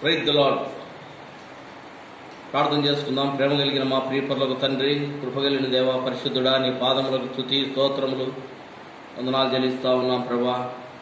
Praise the lord ప్రార్థన చేసుకుందాం ప్రేమ కలిగిన మా ప్రియపరులకు తండ్రి కృప కలిగిన దేవ పరిశుద్ధుడా నీ పాదములకు తుతి స్తోత్రములు వందనాలు చెల్లిస్తా ఉన్నాం ప్రభా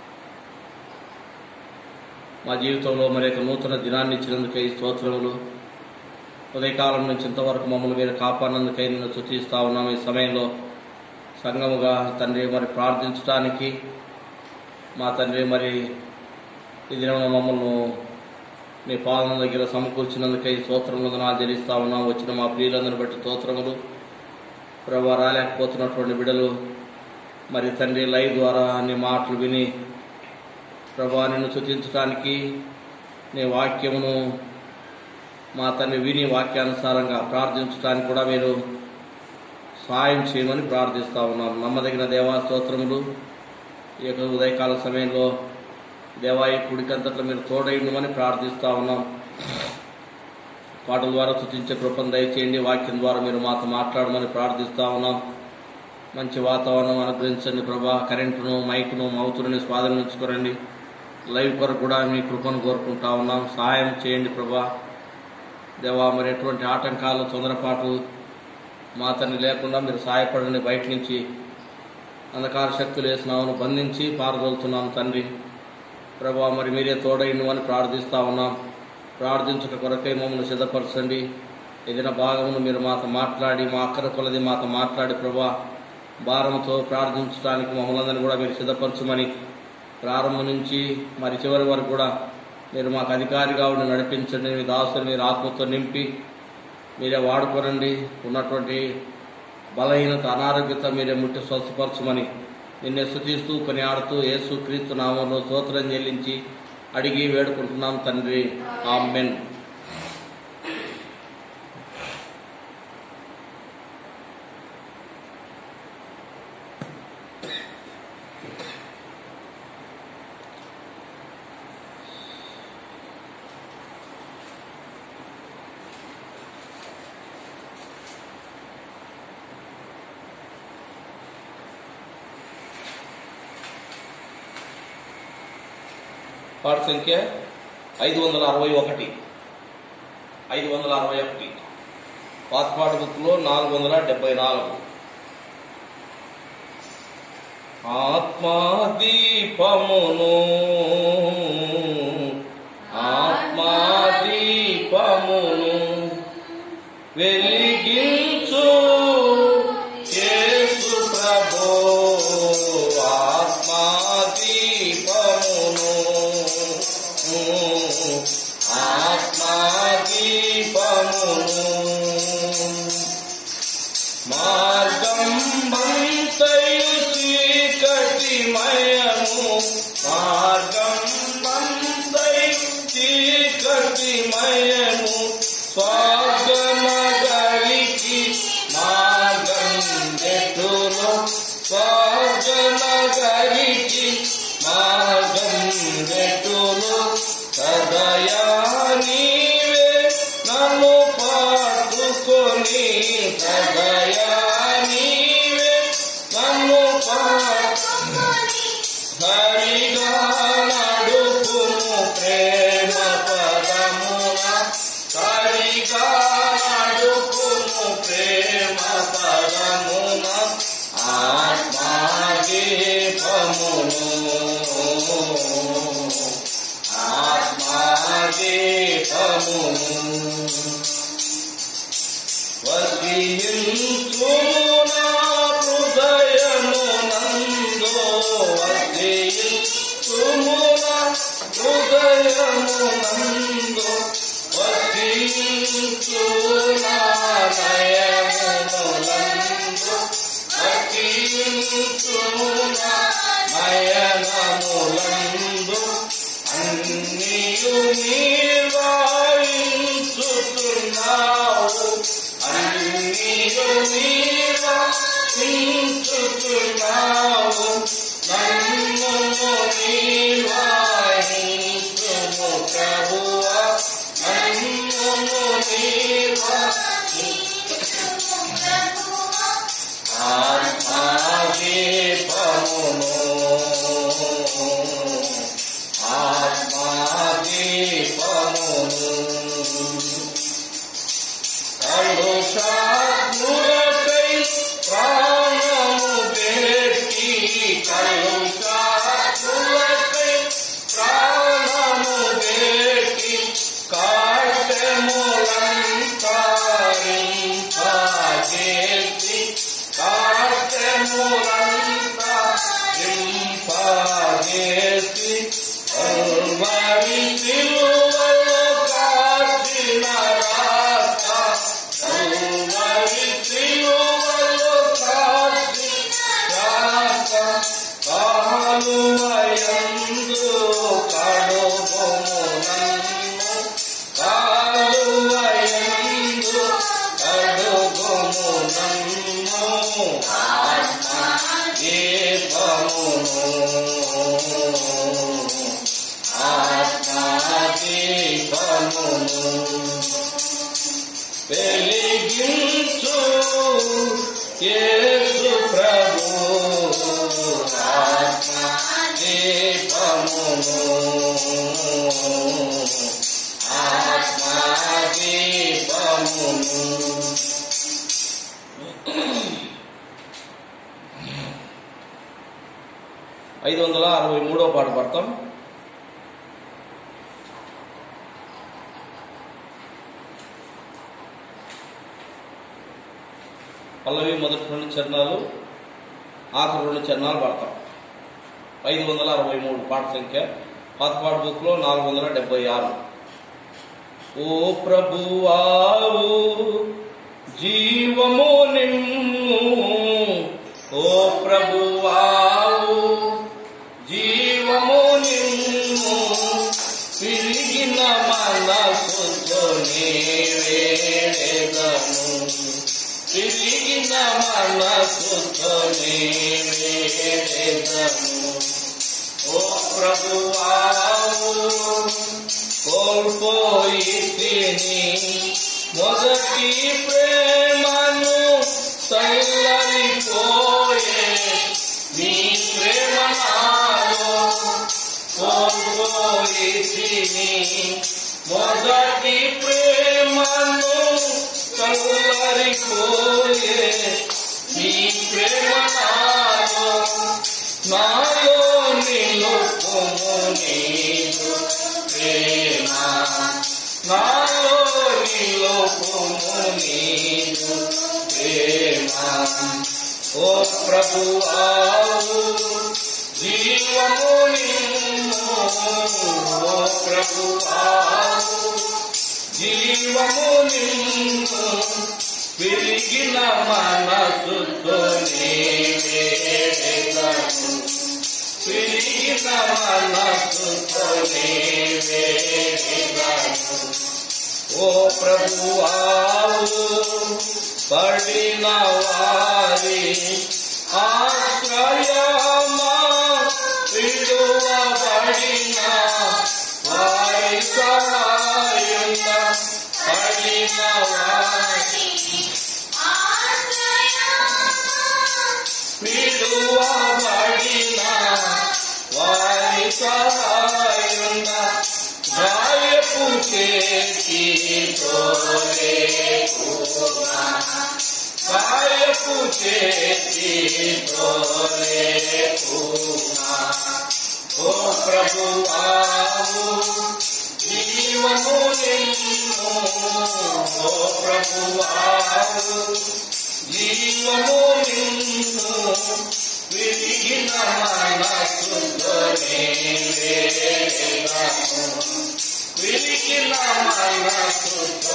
మా జీవితంలో మరి యొక్క నూతన దినాన్ని ఇచ్చినందుకై స్తోత్రములు ఉదయకాలం నుంచి ఇంతవరకు మమ్మల్ని మీరు కాపాడినందుకై నిన్ను స్తుతిస్తా ఉన్నాం ఈ సమయంలో సంఘముగా తండ్రి మరి ప్రార్థించడానికి మా తండ్రి మరి ఈ దినం మమ్మల్ని నీ పాలన దగ్గర సమకూర్చినందుకై స్తోత్రములు నా చెల్లిస్తా ఉన్నాం వచ్చిన మా ప్రియులందరిని బట్టి స్తోత్రములు ప్రభా రాలేకపోతున్నటువంటి బిడలు మరి తండ్రి లైవ్ ద్వారా నీ మాటలు విని ప్రభా నిన్ను సూచించడానికి నీ వాక్యమును మా తండ్రి విని వాక్యానుసారంగా ప్రార్థించడానికి కూడా మీరు సాయం చేయమని ప్రార్థిస్తా ఉన్నాం నమ్మదగిన దేవా స్తోత్రములు ఈ యొక్క ఉదయకాల సమయంలో దేవా ఈ కుడికంతట్లో మీరు తోడైండమని ప్రార్థిస్తా ఉన్నాం పాటల ద్వారా సూచించే కృపను దయచేయండి వాక్యం ద్వారా మీరు మాతో మాట్లాడమని ప్రార్థిస్తా ఉన్నాం మంచి వాతావరణం అనుగ్రహించండి ప్రభా కరెంటును మైకును మౌతుని స్వాధీనం ఉంచుకోరండి లైవ్ కొరకు కూడా మీ కృపను కోరుకుంటా ఉన్నాం సహాయం చేయండి ప్రభా దేవా మరి ఎటువంటి ఆటంకాలు తొందరపాటు మా తండ్రి లేకుండా మీరు సహాయపడండి బయట నుంచి అంధకార శక్తులు వేసినామను బంధించి పారదోలుతున్నాం తండ్రి ప్రభా మరి మీరే తోడైండు అని ప్రార్థిస్తా ఉన్నాం ప్రార్థించుట కొరకై మమ్మల్ని సిద్ధపరచండి ఏదైనా భాగమును మీరు మాతో మాట్లాడి మా అక్కర కొలది మాతో మాట్లాడి ప్రభా భారంతో ప్రార్థించడానికి మమ్మల్ని అందరినీ కూడా మీరు సిద్ధపరచమని ప్రారంభం నుంచి మరి చివరి వరకు కూడా మీరు మాకు అధికారిగా ఉండి నడిపించండి మీ దాసుని మీరు ఆత్మతో నింపి మీరే వాడుకోనండి ఉన్నటువంటి బలహీనత అనారోగ్యత మీరే ముట్టి స్వస్థపరచమని నిన్నే స్థుతిస్తూ కొనియాడుతూ యేసు క్రీస్తు నామంలో స్తోత్రం చెల్లించి అడిగి వేడుకుంటున్నాం తండ్రి ఆమెన్ పాట సంఖ్య ఐదు వందల అరవై ఒకటి ఐదు వందల అరవై ఒకటి పాతపాట బుక్లో నాలుగు వందల డెబ్బై నాలుగు ఆత్మాదీపమును ఆత్మాదీపమును వెలిగించు యేసు ప్రభో ఆత్మాదీపమును ఆత్మాదీపమును మార్గం బంతయు చీకటిమయము మార్గం బంతయు చీకటిమయము స్వాగనగరికి మార్గం ఎటులో స్వాగనగరికి మార్గం ఎటులో సదయా నీవే నన్ను పాటుకొని సదయా నీవే నన్ను పాటుకొని హరిగా నడుపుము ప్రేమ పదమున హరిగా నడుపుము ప్రేమ పదమున ఆత్మాదీపమును ఆత్మాదీపమును వదిలించునా హృదయమునందో వదిలించునా హృదయమునందో వదిలించునా నయమునందో వదిలించునా నయనములందు అన్నియు నిర్వాయించుతున్నావు అన్నియు నిర్వాయించుతున్నావు నన్ను నిర్వాయించుము ప్రభువా నన్ను నిర్వాయించుము ఆత్మాదీపమును ఆత్మాదీపమును దీపమును వెలిగించు యేసు ప్రభు ఆత్మ దీపమును ఆత్మ దీపమును ఐదు వందల అరవై మూడో పాట పడతాం పల్లవి మొదటి రెండు చరణాలు ఆఖరి రెండు చరణాలు పడతాం ఐదు వందల అరవై మూడు పాట సంఖ్య పాత పాట బుక్లో నాలుగు వందల డెబ్బై ఆరు ఓ ప్రభువావు జీవము నిమ్ము ఓ ప్రభువావు జీవము నిమ్ము తిరిగిన మనసుతో వేడెదను తిరిగిన మనసుతో వేడెదను ఓ ప్రభువావు కోల్పోయి తిని మొదటి ప్రేమను తల్లరిపోయే నీ ప్రేమ నాలో కోల్పోయి తిని మొదటి ప్రేమను తల్లరిపోయే నీ ప్రేమ నాలో నాలో నిలుపుము నీదు ప్రేమ నాలో నిలుపుము నీదు ప్రేమ ఓ ప్రభువావు జీవము నిన్ను ఓ ప్రభువావు జీవము నిన్ను విరిగిన మనసుతో వేడెదను విరిగిన మనసుతో వేడెదను ఓ ప్రభువావు పడిన వారి ఆశ్రయమా విడువబడిన వారి సహాయుల పడిన వారి విడువబడిన వారి సహాయుల గాయపు చేతితో లేకుమా గాయపు చేతితో లేకుమా ఓ ప్రభువావు జీవము నిన్ను ఓ ప్రభువావు జీవము నిన్ను విరిగిన మనసుతో వేడెదను విరిగిన మనసుతో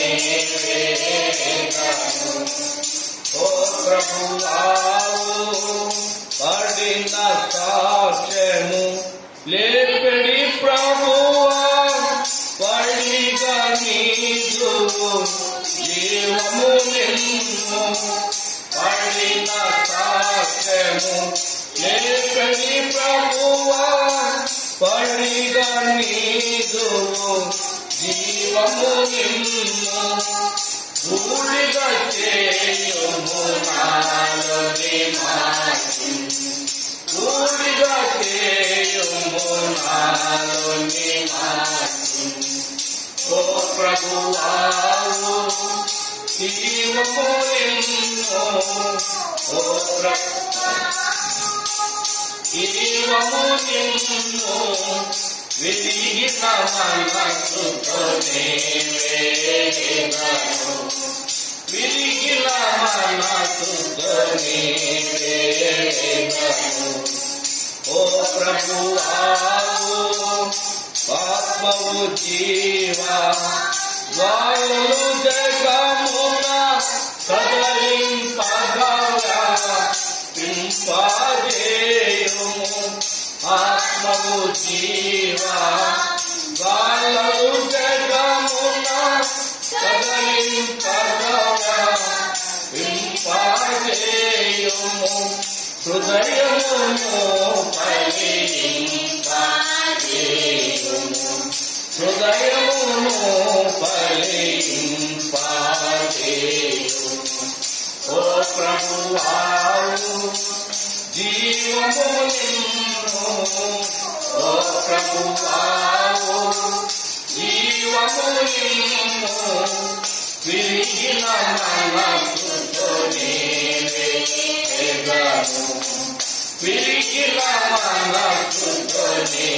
వేడెదను ఓ ప్రభువావు పడిన సాక్ష్యము లేపెడి ప్రభువా పడిగా నీదు జీవము నిన్ను పడిన సాక్ష్యము లేపెడి ప్రభువా పడిగా నీదు జీవము నిన్ను ధూళిగా చేయుము నాలోని మాటి ధూళిగా చేయుము నాలోని మాటి ఓ ప్రభువావు జీవము నిన్ను ఓ ప్రభు జీవము నిన్ను విరిగిన మనసుతో వేడెదను విరిగిన మనసుతో వేడెదను ఓ ప్రభువావు ఆత్మవు జీవా వాయులు జగమున సదరింపగల పింపజేయుము ఆత్మవు జీవా గాలలు జగమున సదరింపగల పింపజేయుము హృదయమును ఫలింపజేయుము హృదయమును ఫలింపజేయు ఓ ప్రభువావు జీవము నిన్ను ఓ ప్రభువావు జీవము నిన్ను విరిగిన మనసుతో నేవేదను విరిగిన మనసుతో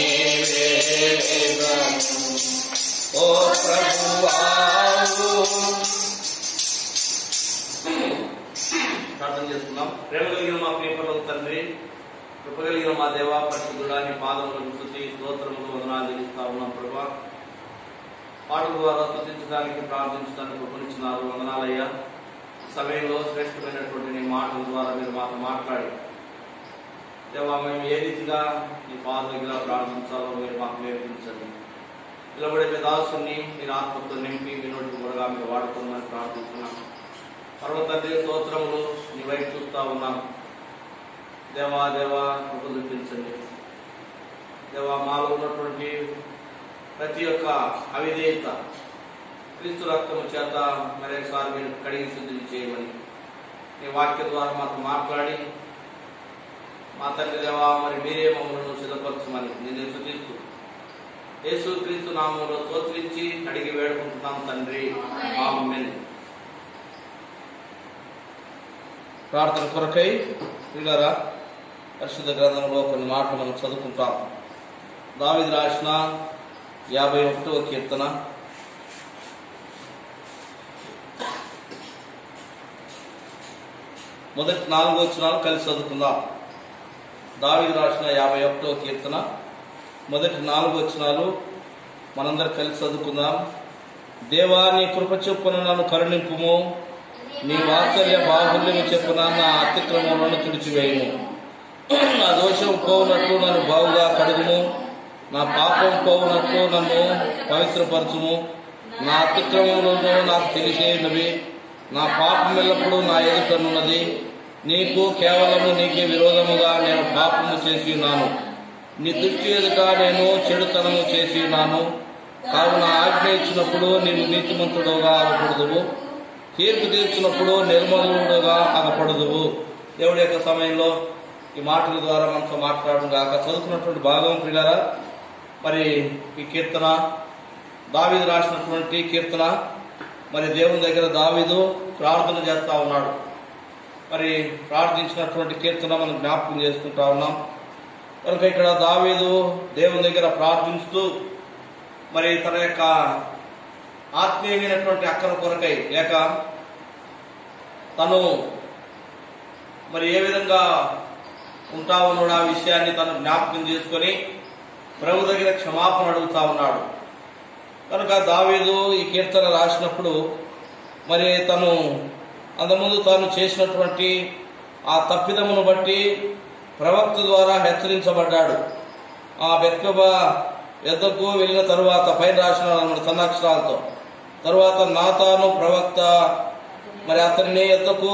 నేవేదను ఓ ప్రభువావు ప్రార్థన చేసుకున్నాం ప్రేమ కలిగిన మా ప్రియపరమ తండ్రి కృప కలిగిన మా దేవా పరిశుద్ధుడాన్ని పాదములకు స్థుతి స్తోత్రములు వందనాలు చెల్లిస్తా ఉన్నాం ప్రభా పాటల ద్వారా స్థుతించడానికి ప్రార్థించడానికి కృపనిచ్చినారు వందనాలయ్యా ఈ సమయంలో శ్రేష్టమైనటువంటి నీ మాటల ద్వారా మీరు మాతో మాట్లాడి దేవా మేము ఏ రీతిగా నీ పాద దగ్గర ప్రార్థించాలో మీరు మాకు నేర్పించండి నిలబడే మీ దాసుని మీరు ఆత్మతో నింపి మీ నోటికి కూడా మీరు వాడుకోమని ప్రార్థిస్తున్నాం పర్వతండ్రి స్తోత్రములు నీ వైపు చూస్తా ఉన్నాం దేవా దేవా కృప చూపించండి దేవా మాలో ఉన్నటువంటి ప్రతి ఒక్క అవిధేయత క్రీస్తు రక్తము చేత మరొకసారి మీరు కడిగి శుద్ధి చేయమని నీ వాక్య ద్వారా మాతో మాట్లాడి మా తండ్రి దేవా మరి మీరే మమ్మల్ని సిద్ధపరచమని నేను శుద్ధిస్తూ యేసు క్రీస్తు నామంలో స్తోత్రించి అడిగి వేడుకుంటున్నాం తండ్రి ఆమేన్ ప్రార్థన కొరకై పిల్లరా పరిశుద్ధ గ్రంథంలో కొన్ని మాటలు మనం చదువుకుంటాం దావిది రాసిన యాభై ఒకటవ కీర్తన మొదటి నాలుగు వచనాలు కలిసి చదువుకుందాం దావిది రాసిన యాభై ఒకటవ కీర్తన మొదటి నాలుగు వచనాలు మనందరం కలిసి చదువుకుందాం దేవా నీ కృప చొప్పున నన్ను కరుణింపుము నీ వాత్సల్య బాహుల్యము చెప్పున నా అతిక్రమములను తుడిచివేయము నా దోషం పోవునట్లు నన్ను బావుగా కడుగుము నా పాపం పోవునట్లు నన్ను పవిత్రపరచుము నా అతిక్రమములను నాకు తెలిసేనవి నా పాపం ఎల్లప్పుడూ నా ఎదుటనున్నది నీకు కేవలము నీకే విరోధముగా నేను పాపము చేసి ఉన్నాను నీ దృష్టి ఎదుట నేను చెడుతనము చేసి ఉన్నాను కావున ఆజ్ఞ ఇచ్చినప్పుడు నీవు నీతిమంతుడుగా ఆగకూడదువు తీర్పు తీర్చినప్పుడు నిర్మలుడుగా ఆగపడదువు దేవుడి యొక్క సమయంలో ఈ మాటల ద్వారా మనతో మాట్లాడడం కాక చదువుకున్నటువంటి భాగం పిల్లరా మరి ఈ కీర్తన దావీదు రాసినటువంటి కీర్తన మరి దేవుని దగ్గర దావీదు ప్రార్థన చేస్తా ఉన్నాడు మరి ప్రార్థించినటువంటి కీర్తన మనం జ్ఞాపకం చేసుకుంటా ఉన్నాం కనుక ఇక్కడ దావీదు దేవుని దగ్గర ప్రార్థిస్తూ మరి తన యొక్క ఆత్మీయమైనటువంటి అక్కర కొరకై లేక తను మరి ఏ విధంగా ఉంటా ఉన్నాడు ఆ విషయాన్ని తను జ్ఞాపకం చేసుకొని ప్రభు దగ్గర క్షమాపణ అడుగుతా ఉన్నాడు కనుక దావీదు ఈ కీర్తన రాసినప్పుడు మరి తను అంతకుముందు తాను చేసినటువంటి ఆ తప్పిదమును బట్టి ప్రవక్త ద్వారా హెచ్చరించబడ్డాడు ఆ బెక్కబ ఎద్దకు వెళ్ళిన తరువాత పైన రాసిన అన్నమాట సన్నాక్షరాలతో తరువాత నాతాను ప్రవక్త మరి అతని ఎద్దకు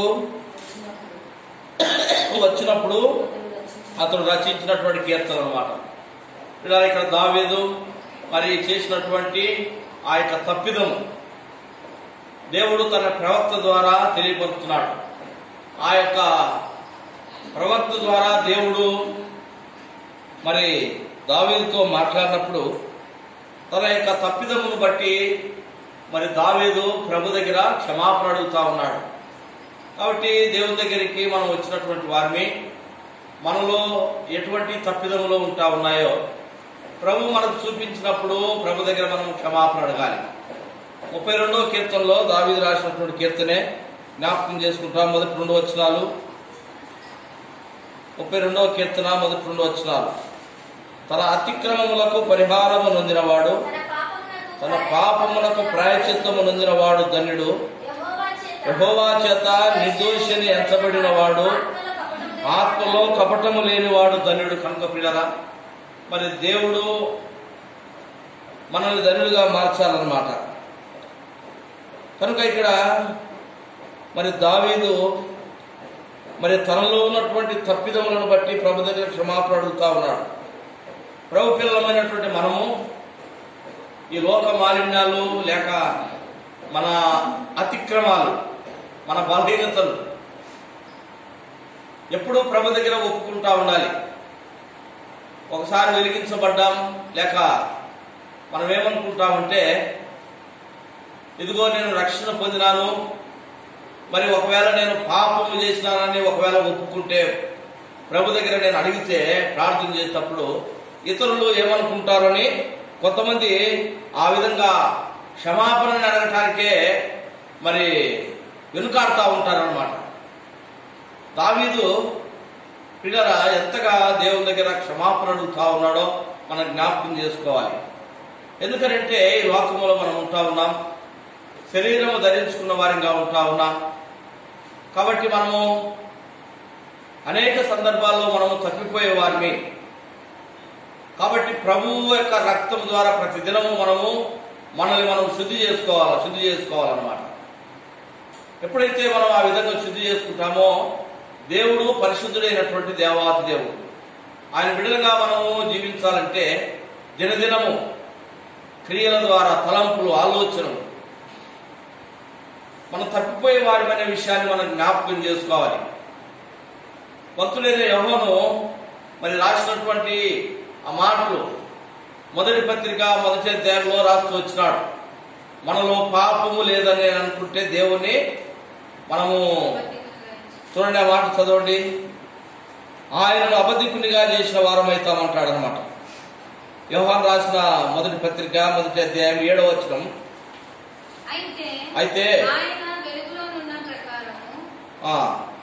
వచ్చినప్పుడు అతడు రచించినటువంటి కీర్తన అనమాట ఇలా ఇక్కడ దావేదు మరి చేసినటువంటి ఆ యొక్క తప్పిదం దేవుడు తన ప్రవక్త ద్వారా తెలియపరుస్తున్నాడు ఆ యొక్క ప్రవక్త ద్వారా దేవుడు మరి దావీదుతో మాట్లాడినప్పుడు తన యొక్క తప్పిదమును బట్టి మరి దావీదు ప్రభు దగ్గర క్షమాపణ అడుగుతా ఉన్నాడు కాబట్టి దేవుని దగ్గరికి మనం వచ్చినటువంటి వారిని మనలో ఎటువంటి తప్పిదములు ఉంటా ఉన్నాయో ప్రభు మనకు చూపించినప్పుడు ప్రభు దగ్గర మనం క్షమాపణ అడగాలి ముప్పై రెండవ కీర్తనలో దావీదు రాసినటువంటి కీర్తనే జ్ఞాపకం చేసుకుంటాం మొదటి రెండు వచనాలు ముప్పై రెండవ కీర్తన మొదటి రెండు వచనాలు తన అతిక్రమములకు పరిహారము నొందినవాడు తన పాపములకు ప్రాయచిత్తము నొందినవాడు ధన్యుడు యహోవా చేత నిర్దోషిని ఎంచబడిన వాడు ఆత్మలో కపటము లేనివాడు ధన్యుడు కనుక పిల్లరా మరి దేవుడు మనల్ని ధన్యులుగా మార్చాలన్నమాట కనుక ఇక్కడ మరి దావీదు మరి తనలో ఉన్నటువంటి తప్పిదములను బట్టి ప్రభు దగ్గర క్షమాపణ అడుగుతా ఉన్నాడు ప్రభు పిల్లలమైనటువంటి మనము ఈ లోక మాలిన్యాలు లేక మన అతిక్రమాలు మన బలహీనతలు ఎప్పుడూ ప్రభు దగ్గర ఒప్పుకుంటా ఉండాలి ఒకసారి వెలిగించబడ్డాం లేక మనం ఏమనుకుంటామంటే ఇదిగో నేను రక్షణ పొందినాను మరి ఒకవేళ నేను పాపము చేసినానని ఒకవేళ ఒప్పుకుంటే ప్రభు దగ్గర నేను అడిగితే ప్రార్థన చేసేటప్పుడు ఇతరులు ఏమనుకుంటారని కొంతమంది ఆ విధంగా క్షమాపణని అడగటానికే మరి వెనుకాడుతూ ఉంటారన్నమాట దావీదు పిల్లరా ఎంతగా దేవుని దగ్గర క్షమాపణ అడుగుతా ఉన్నాడో మనం జ్ఞాపకం చేసుకోవాలి ఎందుకంటే ఈ లోకంలో మనం ఉంటా ఉన్నాం శరీరము ధరించుకున్న వారిగా ఉంటా ఉన్నాం కాబట్టి మనము అనేక సందర్భాల్లో మనము తప్పిపోయే వారిని కాబట్టి ప్రభువు యొక్క రక్తం ద్వారా ప్రతిదినము మనము మనల్ని మనం శుద్ధి చేసుకోవాలి శుద్ధి చేసుకోవాలన్నమాట ఎప్పుడైతే మనం ఆ విధంగా శుద్ధి చేసుకుంటామో దేవుడు పరిశుద్ధుడైనటువంటి దేవాతి దేవుడు ఆయన బిడ్డలుగా మనము జీవించాలంటే దినదినము క్రియల ద్వారా తలంపులు ఆలోచనలు మనం తప్పిపోయే వారి అనే విషయాన్ని మనం జ్ఞాపకం చేసుకోవాలి భక్తులైన యహోను మరి రాసినటువంటి ఆ మాటలు మొదటి పత్రిక మొదటి అధ్యాయంలో రాస్తూ వచ్చినాడు మనలో పాపము లేదని నేను అనుకుంటే దేవుణ్ణి మనము చూడండి ఆ మాట చదవండి ఆయనను అబద్ధికునిగా చేసిన వారం అవుతామంటాడు అనమాట యోహాన్ రాసిన మొదటి పత్రిక మొదటి అధ్యాయం ఏడవ వచనం అయితే అయితే ఆయన వెలుగులోనున్న ప్రకారము ఆ,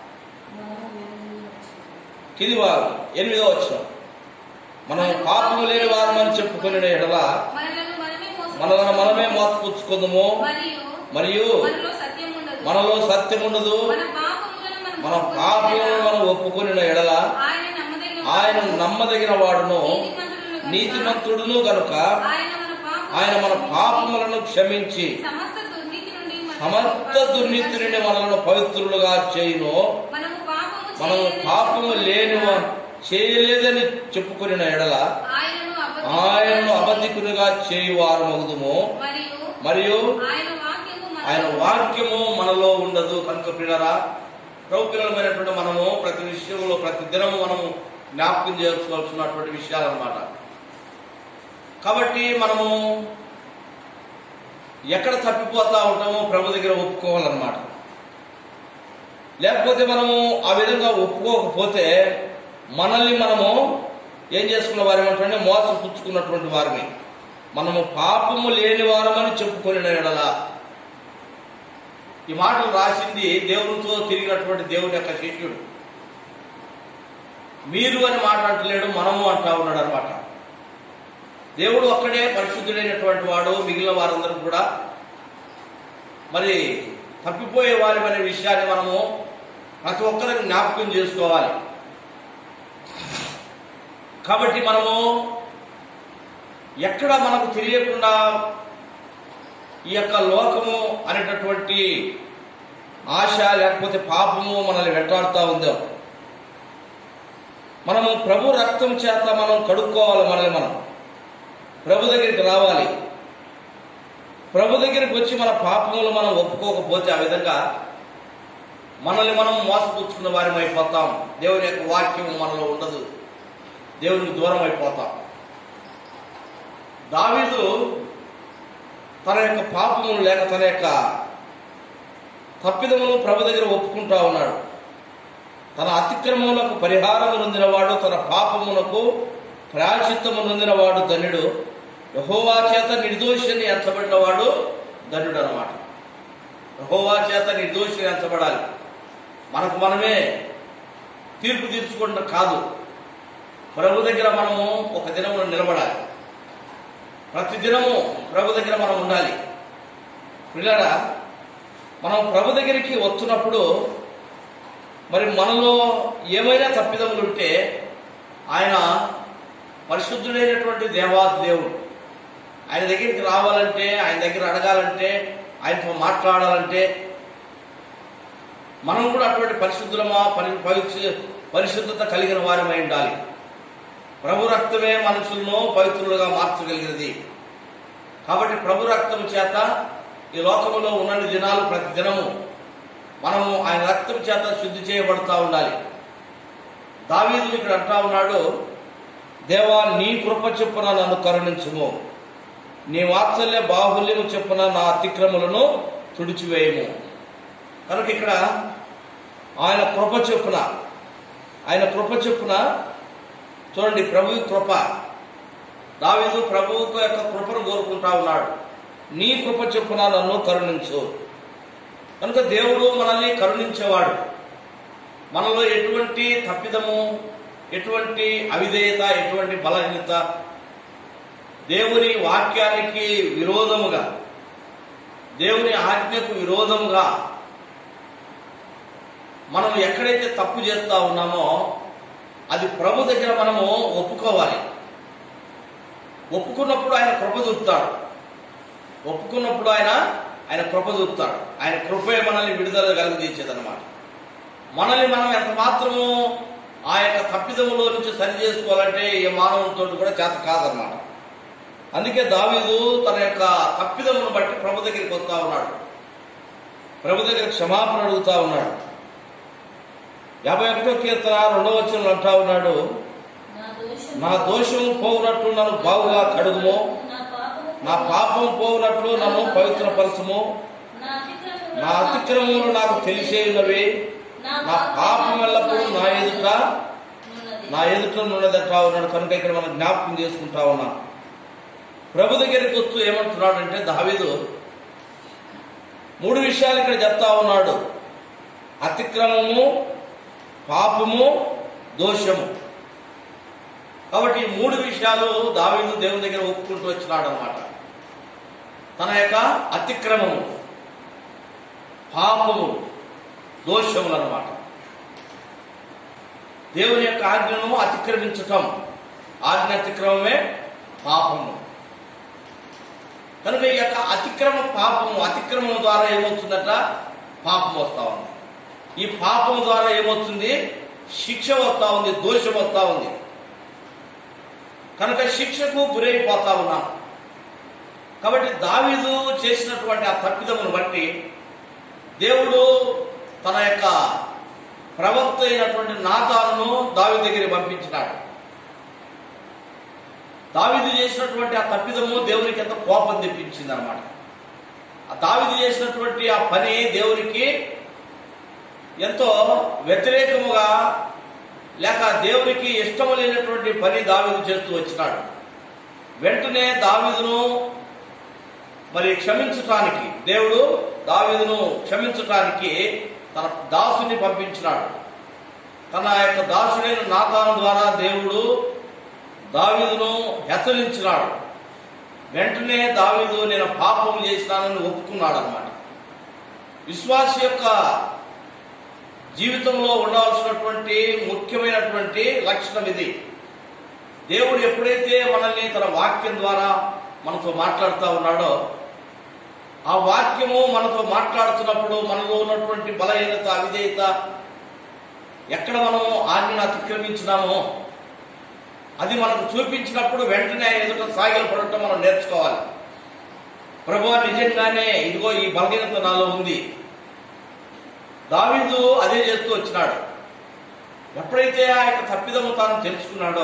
కింది వారు ఎనిమిదో వచనం మనం పాపము లేని వారమని చెప్పుకునే ఎడల మనలను మనమే మోసపుచ్చుకొనుము. మనలను మనమే మోసపుచ్చుకుందాము మరియు మరియు మనలో సత్యం ఉండదు మనలో సత్యం ఉండదు మన పాపములను మనం మన పాపములను మనం ఒప్పుకుని ఎడల ఆయన నమ్మదగిన ఆయన నమ్మదగిన వాడును నీతిమంతుడును గనుక నీతిమంతుడును గనుక ఆయన మన పాపములను ఆయన మన క్షమించి పాపములను క్షమించి సమస్త దుర్నీతి నుండి మనల్ని సమస్త దుర్నీతి నుండి మనలను పవిత్రులుగా చేయును మనము పాపము మనము చేయలేదని పాపము లేని వా- చేయలేదని చెప్పుకుని ఎడల ఆయనను అబద్ధికునిగా ఆయనను చేసి, అబద్ధికునిగా చేయువారు మగుదుము మరియు మరియు ఆయన వాక్యము మనలో ఆయన వాక్యము మనలో ఉండదు కనుక పిల్లరా ప్రౌపిల్లమైనటువంటి మనము ప్రతి విషయంలో ప్రతి దినము మనము జ్ఞాపకం చేసుకోవాల్సినటువంటి విషయాలు అన్నమాట కాబట్టి మనము ఎక్కడ తప్పిపోతా ఉంటామో ప్రభు దగ్గర ఒప్పుకోవాలన్నమాట లేకపోతే మనము ఆ విధంగా ఒప్పుకోకపోతే మనల్ని మనము ఏం చేసుకున్న వారి అంటే మోసం పుచ్చుకున్నటువంటి వారిని మనము పాపము లేని వారమని చెప్పుకొని ఎడలా ఈ మాటలు రాసింది దేవునితో తిరిగినటువంటి దేవుని యొక్క శిష్యుడు మీరు అని మాట్లాడలేడు మనము అంటా ఉన్నాడు అనమాట దేవుడు ఒక్కడే పరిశుద్ధుడైనటువంటి వాడు మిగిలిన వారందరూ కూడా మరి తప్పిపోయే వారి అనే విషయాన్ని మనము ప్రతి ఒక్కరికి జ్ఞాపకం చేసుకోవాలి కాబట్టి మనము ఎక్కడ మనకు తెలియకుండా ఈ యొక్క లోకము అనేటటువంటి ఆశ లేకపోతే పాపము మనల్ని వెంటాడుతూ ఉందో మనము ప్రభు రక్తం చేత మనం కడుక్కోవాలి మనల్ని మనం ప్రభు దగ్గరికి రావాలి ప్రభు దగ్గరికి వచ్చి మన పాపములు మనం ఒప్పుకోకపోతే ఆ విధంగా మనల్ని మనం మోసపుచ్చుకున్న వారం అయిపోతాం దేవుని యొక్క వాక్యం మనలో ఉండదు దేవునికి దూరం అయిపోతాం దావీదు తన యొక్క పాపములు లేక తన యొక్క తప్పిదములు ప్రభు దగ్గర ఒప్పుకుంటా ఉన్నాడు తన అతిక్రమములకు పరిహారం నొందినవాడు తన పాపమునకు ప్రాచిత్తము నొందినవాడు ధన్యుడు యహోవా చేత నిర్దోషిని ఎంచబడినవాడు ధన్యుడు అనమాట యహోవా చేత నిర్దోషిని ఎంచబడాలి మనకు మనమే తీర్పు తీర్చుకుంటే కాదు ప్రభు దగ్గర మనము ఒక దినమును నిలబడాలి ప్రతి దినము ప్రభు దగ్గర మనం ఉండాలి పిల్లరా మనం ప్రభు దగ్గరికి వస్తున్నప్పుడు మరి మనలో ఏమైనా తప్పిదములు ఉంటే ఆయన పరిశుద్ధుడైనటువంటి దేవాది దేవుడు ఆయన దగ్గరికి రావాలంటే ఆయన దగ్గర అడగాలంటే ఆయనతో మాట్లాడాలంటే మనం కూడా అటువంటి పరిశుద్ధులమా పరి పవిత్ర పరిశుద్ధత కలిగిన వారమై ఉండాలి ప్రభు రక్తమే మనుషులను పవిత్రులుగా మార్చగలిగినది కాబట్టి ప్రభు రక్తం చేత ఈ లోకములో ఉన్నన్ని దినాలు ప్రతి దినము మనము ఆయన రక్తం చేత శుద్ధి చేయబడతా ఉండాలి దావీదు ఇక్కడ అంటా ఉన్నాడు దేవా నీ కృప చెప్పున నన్ను కరుణించుము నీ వాత్సల్య బాహుల్యము చెప్పున నా అతిక్రములను తుడిచివేయము కనుక ఇక్కడ ఆయన కృప చెప్పున ఆయన కృప చెప్పున చూడండి ప్రభు కృప దావీదు ప్రభువు యొక్క కృపను కోరుకుంటా ఉన్నాడు నీ కృప చెప్పున నన్ను కరుణించు కనుక దేవుడు మనల్ని కరుణించేవాడు మనలో ఎటువంటి తప్పిదము ఎటువంటి అవిధేయత ఎటువంటి బలహీనత దేవుని వాక్యానికి విరోధముగా దేవుని ఆజ్ఞకు విరోధముగా మనం ఎక్కడైతే తప్పు చేస్తా ఉన్నామో అది ప్రభు దగ్గర మనము ఒప్పుకోవాలి ఒప్పుకున్నప్పుడు ఆయన కృప చూపుతాడు ఒప్పుకున్నప్పుడు ఆయన ఆయన కృప చూపుతాడు ఆయన కృపే మనల్ని విడుదల కలుగజేసేదన్నమాట మనల్ని మనం ఎంత మాత్రము ఆ యొక్క తప్పిదములో నుంచి సరి చేసుకోవాలంటే ఏ మానవులతో కూడా చేత కాదన్నమాట అందుకే దావీదు తన యొక్క తప్పిదమును బట్టి ప్రభు దగ్గరికి వస్తా ఉన్నాడు ప్రభు దగ్గర క్షమాపణ అడుగుతా ఉన్నాడు యాభై ఒకటో కీర్తన రెండవ వచనంలో అంటా ఉన్నాడు నా దోషం నా దోషం పోవునట్లు నన్ను బాగుగా కడుగుము నా పాపము నా పాపం పోవునట్లు నన్ను పవిత్రపరచము నా అతిక్రమములు నా అతిక్రమములు నాకు తెలిసేయున్నవి నా పాపం ఎల్లప్పుడూ నా ఎదుట ఉన్నది. నా ఎదుట ఉన్నదంటా ఉన్నాడు కనుక ఇక్కడ మనం జ్ఞాపకం చేసుకుంటా ఉన్నాం ప్రభు దగ్గరికి వస్తూ ఏమంటున్నాడంటే దావీదు మూడు విషయాలు ఇక్కడ చెప్తా ఉన్నాడు అతిక్రమము పాపము దోషము కాబట్టి ఈ మూడు విషయాలు దావీదు దేవుని దగ్గర ఒప్పుకుంటూ వచ్చినాడు అనమాట తన యొక్క అతిక్రమము పాపము దోషములు అనమాట దేవుని యొక్క ఆజ్ఞను అతిక్రమించటం ఆజ్ఞ అతిక్రమమే పాపము కనుక ఈ యొక్క అతిక్రమ పాపము అతిక్రమం ద్వారా ఏమవుతుందట పాపం వస్తా ఉంది ఈ పాపం ద్వారా ఏమవుతుంది శిక్ష వస్తా ఉంది దోషం వస్తా ఉంది కనుక శిక్షకు గురైపోతా ఉన్నాం కాబట్టి దావీదు చేసినటువంటి ఆ తప్పిదమును బట్టి దేవుడు తన యొక్క ప్రవక్త అయినటువంటి నాతాను దావి దగ్గరికి పంపించినాడు దావిది చేసినటువంటి ఆ తప్పిదము దేవునికి ఎంత కోపం తెప్పించింది అనమాట ఆ దావిది చేసినటువంటి ఆ పని దేవునికి ఎంతో వ్యతిరేకముగా లేక దేవునికి ఇష్టము లేనటువంటి పని దావీదు చేస్తూ వచ్చినాడు వెంటనే దావీదును మరి క్షమించటానికి దేవుడు దావీదును క్షమించటానికి తన దాసుని పంపించినాడు తన యొక్క దాసుడైన నాతాను ద్వారా దేవుడు దావీదును హెచ్చరించినాడు వెంటనే దావీదు నేను పాపం చేసినానని ఒప్పుకున్నాడు అనమాట విశ్వాస యొక్క జీవితంలో ఉండవలసినటువంటి ముఖ్యమైనటువంటి లక్షణం ఇది దేవుడు ఎప్పుడైతే మనల్ని తన వాక్యం ద్వారా మనతో మాట్లాడుతూ ఉన్నాడో ఆ వాక్యము మనతో మాట్లాడుతున్నప్పుడు మనలో ఉన్నటువంటి బలహీనత అవిధేయత ఎక్కడ మనము ఆజ్ఞను అతిక్రమించినామో అది మనకు చూపించినప్పుడు వెంటనే ఆయన ఎదుట సాగిల పడటం మనం నేర్చుకోవాలి ప్రభు నిజంగానే ఇదిగో ఈ బలహీనత నాలో ఉంది దావీదు అదే చేస్తూ వచ్చినాడు ఎప్పుడైతే ఆ యొక్క తప్పిదము తాను తెలుసుకున్నాడో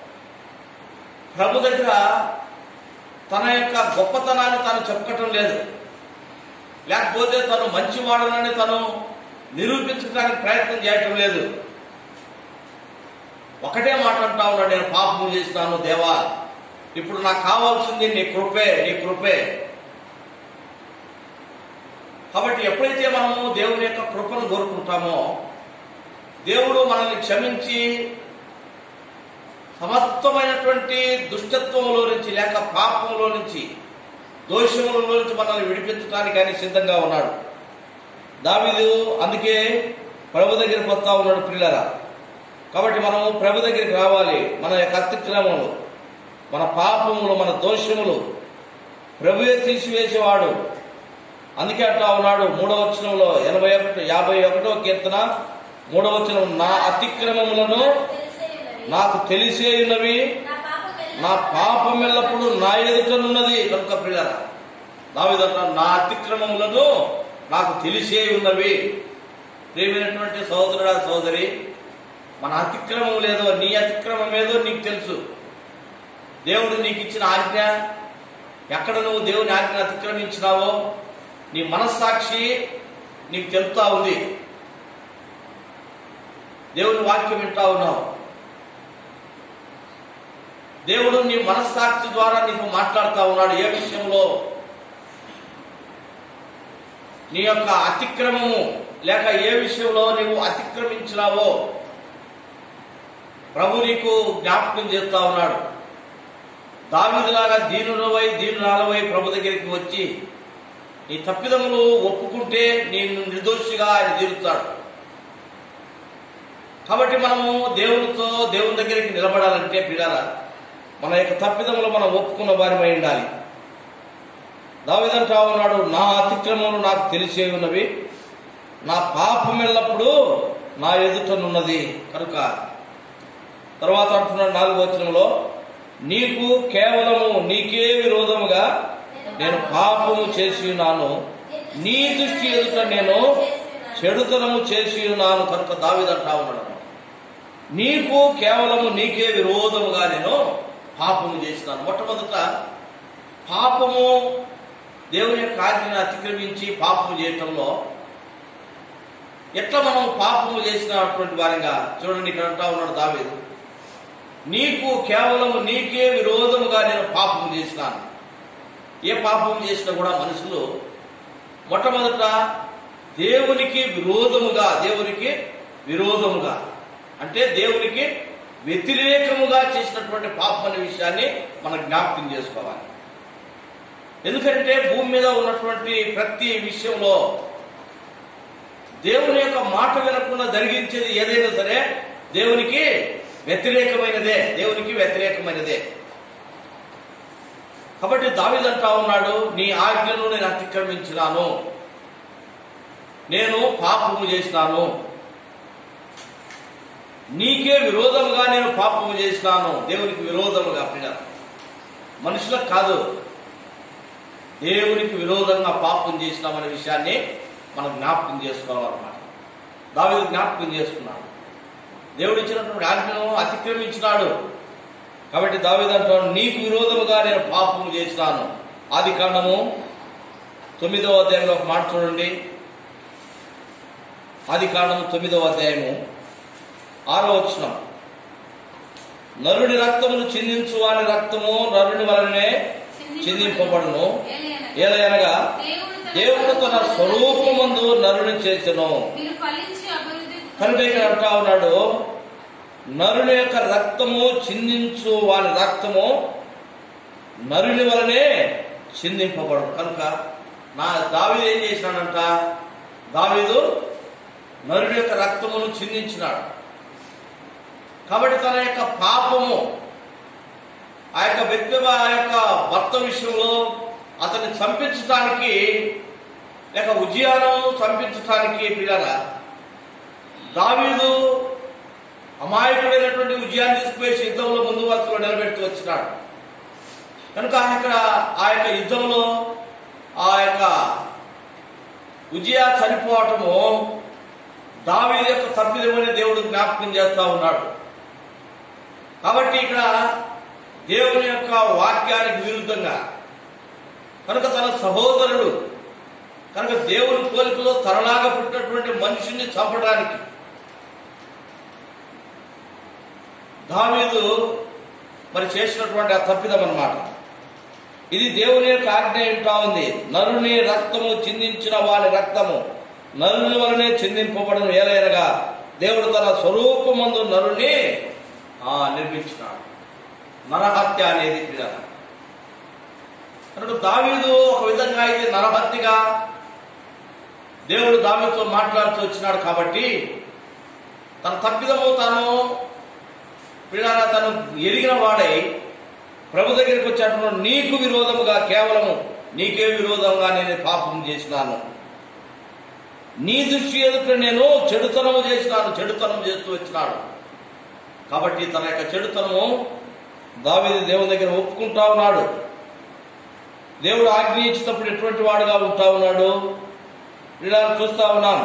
ప్రభు దగ్గర తన యొక్క గొప్పతనాన్ని తాను చెప్పుకోవటం లేదు లేకపోతే తను మంచివాడనని తను నిరూపించడానికి ప్రయత్నం చేయటం లేదు ఒకటే మాట అంటా ఉన్నాడు నేను పాపం చేసినాను దేవా ఇప్పుడు నాకు కావాల్సింది నీ కృపే నీ కృపే కాబట్టి ఎప్పుడైతే మనము దేవుని యొక్క కృపను కోరుకుంటామో దేవుడు మనల్ని క్షమించి సమస్తమైనటువంటి దుష్టత్వంలో నుంచి లేక పాపంలో నుంచి దోషములలో నుంచి మనల్ని విడిపించడానికి ఆయన సిద్ధంగా ఉన్నాడు దావీదు అందుకే ప్రభు దగ్గరికి వస్తా ఉన్నాడు పిల్లరా కాబట్టి మనము ప్రభు దగ్గరికి రావాలి మన యొక్క అతిక్రమములు మన పాపములు మన దోషములు ప్రభువే తీసివేసేవాడు అందుకే అట్లా ఉన్నాడు మూడవ వచనంలో ఎనభై ఒకటి యాభై ఒకటో కీర్తన మూడవ వచనం నా అతిక్రమములను తెలిసే ఉన్నవి. నాకు తెలిసే ఉన్నవి నా పాపం నా పాపం ఎల్లప్పుడు నా ఎదుటనున్నది కనుక ప్రియుల దావిదంట నా అతిక్రమములను నాకు తెలిసే ఉన్నవి ప్రేమైనటువంటి సహోదరుడా సహోదరి మన అతిక్రమం లేదో నీ అతిక్రమం ఏదో నీకు తెలుసు దేవుడు నీకు ఇచ్చిన ఆజ్ఞ ఎక్కడ నువ్వు దేవుని ఆజ్ఞను అతిక్రమించినావో నీ మనస్సాక్షి నీకు తెలుపుతా ఉంది దేవుని వాక్యం వింటా ఉన్నావు దేవుడు నీ మనస్సాక్షి ద్వారా నీకు మాట్లాడుతూ ఉన్నాడు ఏ విషయంలో నీ యొక్క అతిక్రమము లేక ఏ విషయంలో నీవు అతిక్రమించినావో ప్రభు నీకు జ్ఞాపకం చేస్తా ఉన్నాడు దావిదిలాగా దీనులవై దీనురాలవై ప్రభు దగ్గరికి వచ్చి నీ తప్పిదములు ఒప్పుకుంటే నేను నిర్దోషిగా ఆయన తీరుతాడు కాబట్టి మనము దేవునితో దేవుని దగ్గరికి నిలబడాలంటే పిల్లల మన యొక్క తప్పిదములు మనం ఒప్పుకున్న వారిమై ఉండాలి దావిదంటా ఉన్నాడు నా అతిక్రమములు నాకు తెలిసే ఉన్నవి నా పాపం ఎల్లప్పుడూ నా ఎదుటనున్నది కనుక తర్వాత అంటున్నాడు నాలుగో వచనంలో నీకు కేవలము నీకే విరోధముగా నేను పాపము చేసి ఉన్నాను నీ దృష్టి ఎదుట నేను చెడుతనము చేసి ఉన్నాను కనుక దావిదంటా ఉన్నాడు నీకు కేవలము నీకే విరోధముగా నేను పాపము చేసినాను మొట్టమొదట పాపము దేవుని యొక్క ఆజ్ఞను అతిక్రమించి పాపము చేయటంలో ఎట్లా మనం పాపము చేసినటువంటి వారిగా చూడండి ఇక్కడ అంటా ఉన్నాడు దావేదు నీకు కేవలం నీకే విరోధముగా నేను పాపము చేసినాను ఏ పాపం చేసినా కూడా మనుషులు మొట్టమొదట దేవునికి విరోధముగా దేవునికి విరోధముగా అంటే దేవునికి వ్యతిరేకముగా చేసినటువంటి పాపం అనే విషయాన్ని మనం జ్ఞాపకం చేసుకోవాలి ఎందుకంటే భూమి మీద ఉన్నటువంటి ప్రతి విషయంలో దేవుని యొక్క మాట వినకుండా జరిగించేది ఏదైనా సరే దేవునికి వ్యతిరేకమైనదే దేవునికి వ్యతిరేకమైనదే కాబట్టి దావిదంటా ఉన్నాడు నీ ఆజ్ఞను నేను అతిక్రమించినాను నేను పాపము చేసినాను నీకే విరోధముగా నేను పాపము చేసినాను దేవునికి విరోధముగా ప్రియ మనుషులకు కాదు దేవునికి విరోధంగా పాపం చేసినామనే విషయాన్ని మనం జ్ఞాపకం చేసుకోవాలన్నమాట దావిదు జ్ఞాపకం చేసుకున్నాడు దేవుడు ఇచ్చినటువంటి ఆజ్ఞను అతిక్రమించినాడు కాబట్టి దావిదంటాడు నీకు విరోధముగా నేను పాపము చేసినాను ఆది కాండము తొమ్మిదవ అధ్యాయంలో ఒక మాట చూడండి ఆది కాండము తొమ్మిదవ అధ్యాయము ఆరో వచనం నరుని రక్తమును చిందించు వాని రక్తము నరుని వలనే చిందింపబడును ఏలయనగా దేవుడు తన స్వరూపమందు నరుని చేసెను మీరు ఫలించి అభివృద్ధి కనుక ఇక్కడ అంటా ఉన్నాడు నరుని యొక్క రక్తము చిందించు వాని రక్తము నరుని వలనే చిందింపబడు కనుక నా దావీదు ఏం చేసినాడంట దావీదు నరుని యొక్క రక్తమును చిందించినాడు కాబట్టి తన యొక్క పాపము ఆ యొక్క వ్యక్తి ఆ యొక్క భర్త విషయంలో అతన్ని చంపించటానికి లేక ఉజ్జయాను చంపించటానికి పిల్లరా దావీదు అమాయకుడైనటువంటి విజయాన్ని తీసుకుపోయి యుద్ధంలో ముందు వరుసలో నిలబెడుతూ వచ్చినాడు కనుక ఇక్కడ ఆ యొక్క యుద్ధంలో ఆ యొక్క విజయ చనిపోవటము దావీదు యొక్క తప్పిదమని దేవుడు జ్ఞాపకం చేస్తా ఉన్నాడు కాబట్టి ఇక్కడ దేవుని యొక్క వాక్యానికి విరుద్ధంగా కనుక తన సహోదరుడు కనుక దేవుని పోలికలో తరలాగా పుట్టినటువంటి మనిషిని చంపడానికి దావీదు మరి చేసినటువంటి ఆ తప్పిదం అన్నమాట ఇది దేవుని యొక్క ఆజ్ఞ ఉంటా ఉంది నరుని రక్తము చిందించిన వాని రక్తము నరుని వలనే చిందింపబడను ఏలైనగా దేవుడు తన స్వరూపమందు నరుని ఆ నిర్మించినాడు నరహత్య అనేది క్రియ కనుక దావీదు ఒక విధంగా ఇది నరహత్యగా దేవుడు దావీదుతో మాట్లాడుతూ వచ్చినాడు కాబట్టి తన తప్పిదము తాను పిల్లల తను ఎరిగిన వాడై ప్రభు దగ్గరికి వచ్చేటప్పుడు నీకు విరోధముగా కేవలము నీకే విరోధంగా నేను పాపం చేసినాను నీ దృష్టి ఎదుట నేను చెడుతనము చేసినాను చెడుతనం చేస్తూ వచ్చినాడు కాబట్టి తన యొక్క చెడుతనము దావీదు దేవుని దగ్గర ఒప్పుకుంటా ఉన్నాడు దేవుడు ఆజ్ఞ ఇచ్చినప్పుడు ఎటువంటి వాడుగా ఉంటా ఉన్నాడు ఇలా చూస్తా ఉన్నాం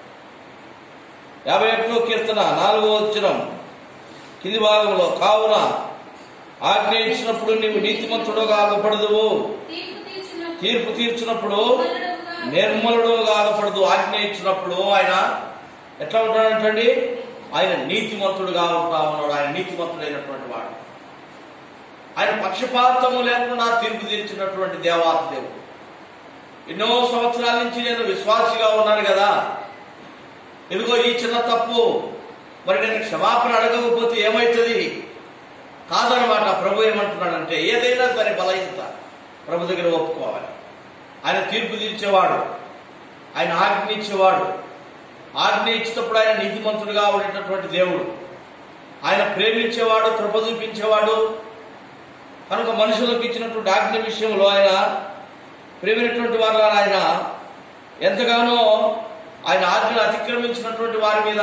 యాభై ఒకటో కీర్తన నాలుగో వచ్చిన కింది భాగంలో కావున ఆజ్ఞ ఇచ్చినప్పుడు నీవు నీతిమంతుడు కాకపడదువు తీర్పు తీర్చున్నప్పుడు తీర్పు తీర్చినప్పుడు నిర్మలుడుగా నిర్మలుడు కాకపడదు ఆజ్ఞ ఇచ్చినప్పుడు ఆయన ఎట్లా ఉంటాడంటండి ఆయన నీతిమంతుడుగా ఉంటా ఉన్నాడు ఆయన నీతిమంతుడైనటువంటి వాడు ఆయన పక్షపాతము లేకుండా తీర్పు తీర్చినటువంటి దేవాత దేవుడు ఎన్నో సంవత్సరాల నుంచి నేను విశ్వాసిగా ఉన్నాను కదా ఇదిగో ఈ చిన్న తప్పు మరి నేను క్షమాపణ అడగకపోతే ఏమవుతుంది కాదనమాట ప్రభు ఏమంటున్నాడంటే ఏదైనా సరే బలహీనత ప్రభు దగ్గర ఒప్పుకోవాలి ఆయన తీర్పు తీర్చేవాడు ఆయన ఆజ్ఞ ఇచ్చేవాడు ఆజ్ఞ ఇచ్చినప్పుడు ఆయన నీతిమంతుడుగా ఉండేటటువంటి దేవుడు ఆయన ప్రేమించేవాడు కృప చూపించేవాడు కనుక మనుషులకు ఇచ్చినటువంటి ఆజ్ఞ విషయంలో ఆయన ప్రేమైనటువంటి వారు ఆయన ఎంతగానో ఆయన ఆజ్ఞను అతిక్రమించినటువంటి వారి మీద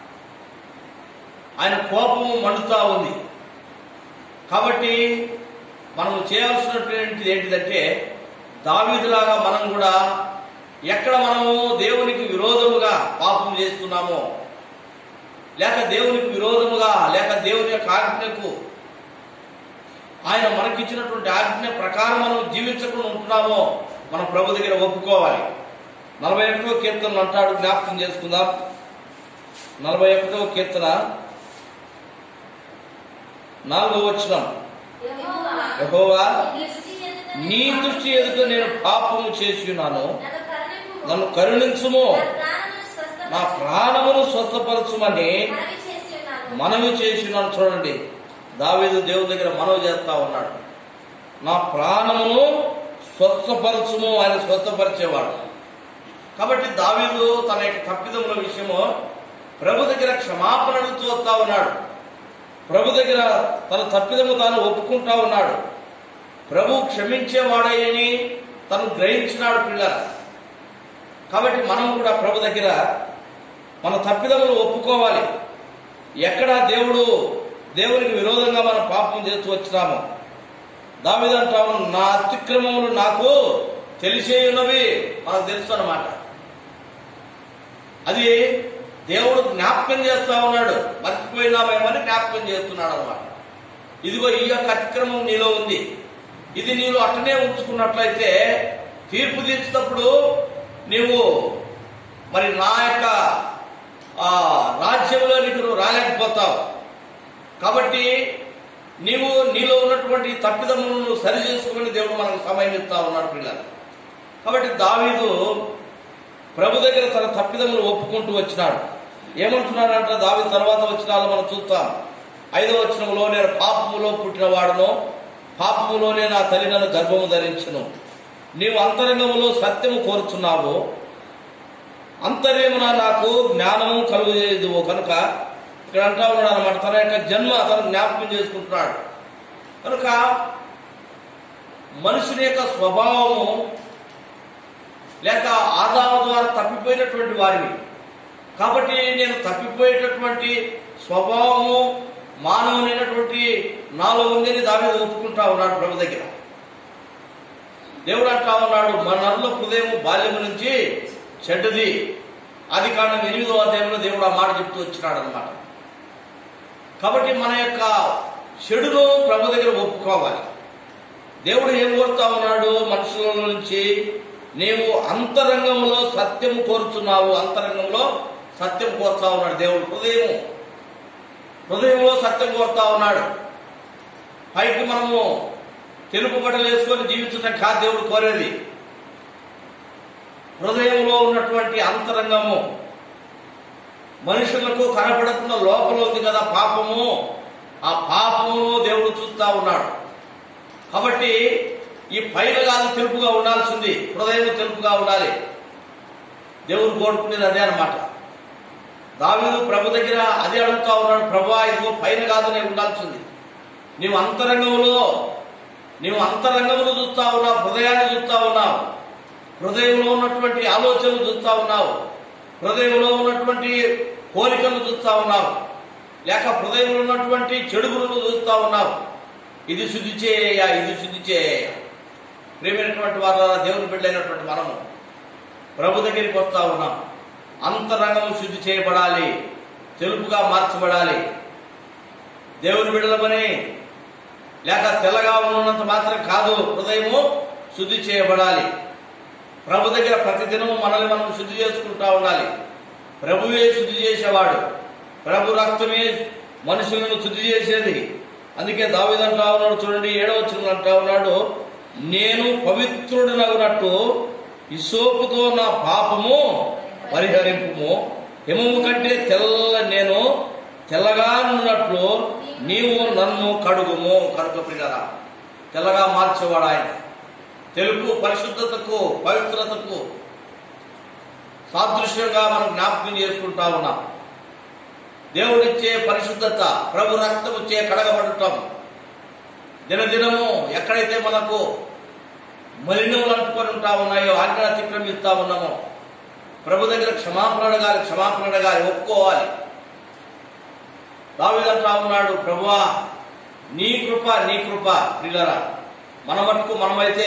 ఆయన కోపము మండుతా ఉంది కాబట్టి మనం చేయాల్సినటువంటిది ఏంటిదంటే దావీదులాగా మనం కూడా ఎక్కడ మనము దేవునికి విరోధముగా పాపం చేస్తున్నామో లేక దేవునికి విరోధముగా లేక దేవుని యొక్క ఆజ్ఞకు ఆయన మనకిచ్చినటువంటి ఆజ్ఞ ప్రకారం మనం జీవించకుండా ఉంటున్నామో మనం ప్రభు దగ్గర ఒప్పుకోవాలి నలభై ఒకటో కీర్తనలు అంటాడు జ్ఞాపకం చేసుకుందాం నలభై ఒకటో కీర్తన నాలుగో వచ్చిన యెహోవా యెహోవా నీ దృష్టి ఎదుట నీ దృష్టి ఎదుట నేను పాపము చేసి ఉన్నాను నన్ను కరుణింపుము. నన్ను కరుణించుము నా ప్రాణమును నా స్వస్థపరచు. ప్రాణమును స్వస్థపరచుమని మనవి చేసి ఉన్నాను. మనవి చేసి ఉన్నాను చూడండి దావీదు దేవుని దగ్గర మనవి చేస్తా ఉన్నాడు నా ప్రాణమును స్వస్థపరచుము ఆయన స్వస్థపరిచేవాడు కాబట్టి దావీదు తన యొక్క తప్పిదముల విషయము ప్రభు దగ్గర క్షమాపణ అడుగుతూ వస్తా ఉన్నాడు ప్రభు దగ్గర తన తప్పిదము తాను ఒప్పుకుంటా ఉన్నాడు ప్రభు క్షమించేవాడని తను గ్రహించినాడు పిల్లల కాబట్టి మనం కూడా ప్రభు దగ్గర మన తప్పిదములు ఒప్పుకోవాలి ఎక్కడ దేవుడు దేవునికి విరోధంగా మనం పాపం చేస్తూ వచ్చినామో దావిదంటాము నా అతిక్రమములు నాకు తెలిసే ఉన్నవి మనకు తెలుసు అన్నమాట అది దేవుడు జ్ఞాపకం చేస్తా ఉన్నాడు మర్చిపోయినామేమని జ్ఞాపకం చేస్తున్నాడు అనమాట ఇదిగో ఈ యొక్క అతిక్రమం నీలో ఉంది ఇది నీలో అట్టనే ఉంచుకున్నట్లయితే తీర్పు తీర్చినప్పుడు నీవు మరి నా యొక్క ఆ, రాజ్యంలో నీకు నువ్వు రాలేకపోతావు కాబట్టి నీవు నీలో ఉన్నటువంటి తప్పిదములను నువ్వు సరి చేసుకుని దేవుడు మనకు సమయం ఇస్తా ఉన్నాడు పిల్లలు కాబట్టి దావీదు ప్రభు దగ్గర తన తప్పిదములు ఒప్పుకుంటూ వచ్చినాడు ఏమంటున్నాడంటే దావి తర్వాత వచ్చినాలో మనం చూస్తాం ఐదవ వచనంలో నేను పాపములో పుట్టినవాడును పాపములోనే నా తల్లి నన్ను గర్భము ధరించును నీవు అంతరంగములో సత్యము కోరుచున్నావు అంతర్యమున నాకు జ్ఞానము కలుగజేయదు కనుక ఇక్కడ అంటా ఉన్నాడు అనమాట తన యొక్క జన్మ అతను జ్ఞాపకం చేసుకుంటున్నాడు కనుక మనుషుని యొక్క స్వభావము లేక ఆదాము ద్వారా తప్పిపోయినటువంటి వారిని కాబట్టి నేను తప్పిపోయేటటువంటి స్వభావము మానవునైనటువంటి నాలో ఉందని దాని ఒప్పుకుంటా ఉన్నాడు ప్రభు దగ్గర దేవుడు అంటా ఉన్నాడు మన నరుల హృదయం బాల్యము నుంచి చెడ్డది అది కారణం ఎనిమిదో అధ్యాయంలో దేవుడు ఆ మాట చెప్తూ వచ్చినాడు అనమాట కాబట్టి మన యొక్క చెడును ప్రభు దగ్గర ఒప్పుకోవాలి దేవుడు ఏం కోరుతా ఉన్నాడు మనుషుల నుంచి నీవు అంతరంగంలో సత్యము కోరుచున్నావు అంతరంగంలో సత్యం కోరుతా ఉన్నాడు దేవుడు హృదయం హృదయంలో సత్యం కోరుతా ఉన్నాడు పైకి మనము తెలుపు బట్టలు వేసుకొని జీవించడం కాదు దేవుడు కోరేది హృదయంలో ఉన్నటువంటి అంతరంగము మనుషులకు కనపడకుండా లోపల ఉంది కదా పాపము ఆ పాపము దేవుడు చూస్తా ఉన్నాడు కాబట్టి ఈ పైన కాదు తెలుపుగా ఉండాల్సింది హృదయం తెలుపుగా ఉండాలి దేవుడు కోరుకునేది అదే అన్నమాట దావీదు ప్రభు దగ్గర అదే అడుగుతా ఉన్నాడు ప్రభా ఇదిగో పైన కాదు నేను ఉండాల్సింది నీవు అంతరంగంలో నీవు అంతరంగమును చూస్తా ఉన్నావు హృదయాన్ని చూస్తా ఉన్నావు హృదయంలో ఉన్నటువంటి ఆలోచనలు చూస్తా ఉన్నావు హృదయంలో ఉన్నటువంటి కోరికలు చూస్తా ఉన్నావు లేక హృదయంలో ఉన్నటువంటి చెడుగులను చూస్తా ఉన్నావు ఇది శుద్ధి చేయ ఇది శుద్ధి చేయ ప్రేమైనటువంటి వారు దేవుని బిడ్డైనటువంటి మనము ప్రభు దగ్గరికి వస్తా ఉన్నాం అంతరంగం శుద్ధి చేయబడాలి తెలుపుగా మార్చబడాలి దేవుని బిడ్డలమని లేక తెల్లగా ఉన్నంత మాత్రం కాదు హృదయము శుద్ధి చేయబడాలి ప్రభు దగ్గర ప్రతిదినము మనల్ని మనం శుద్ధి చేసుకుంటా ఉండాలి ప్రభువే శుద్ధి చేసేవాడు ప్రభు రక్తమే మనుషులను శుద్ధి చేసేది అందుకే దావిదంటా ఉన్నాడు చూడండి ఏడవచ్చిన అంటా ఉన్నాడు నేను పవిత్రుడినగునట్టు ఇసోపుతో నా పాపము పరిహరింపుము హిమము కంటే తెల్ల నేను తెల్లగా ఉన్నట్లు నీవు నన్ను కడుగుము కడుగు పిల్లరా తెల్లగా మార్చేవాడు ఆయన తెలుగు పరిశుద్ధతకు పవిత్రతకు సాదృశ్యంగా మనం జ్ఞాపకం చేసుకుంటా ఉన్నాం దేవుడిచ్చే పరిశుద్ధత ప్రభు రక్తం ఇచ్చే కడగబడటం దినదినము ఎక్కడైతే మనకు మలినములు అంటుకొని ఉంటా ఉన్నాయో ఆజ్ఞ అతిక్రమిస్తా ఉన్నామో ప్రభు దగ్గర క్షమాపణ అడగాలి క్షమాపణ అడగాలి ఒప్పుకోవాలి దావిదంటా ఉన్నాడు ప్రభువా నీ కృప నీ కృప ప్రియులరా మన మట్టుకు మనమైతే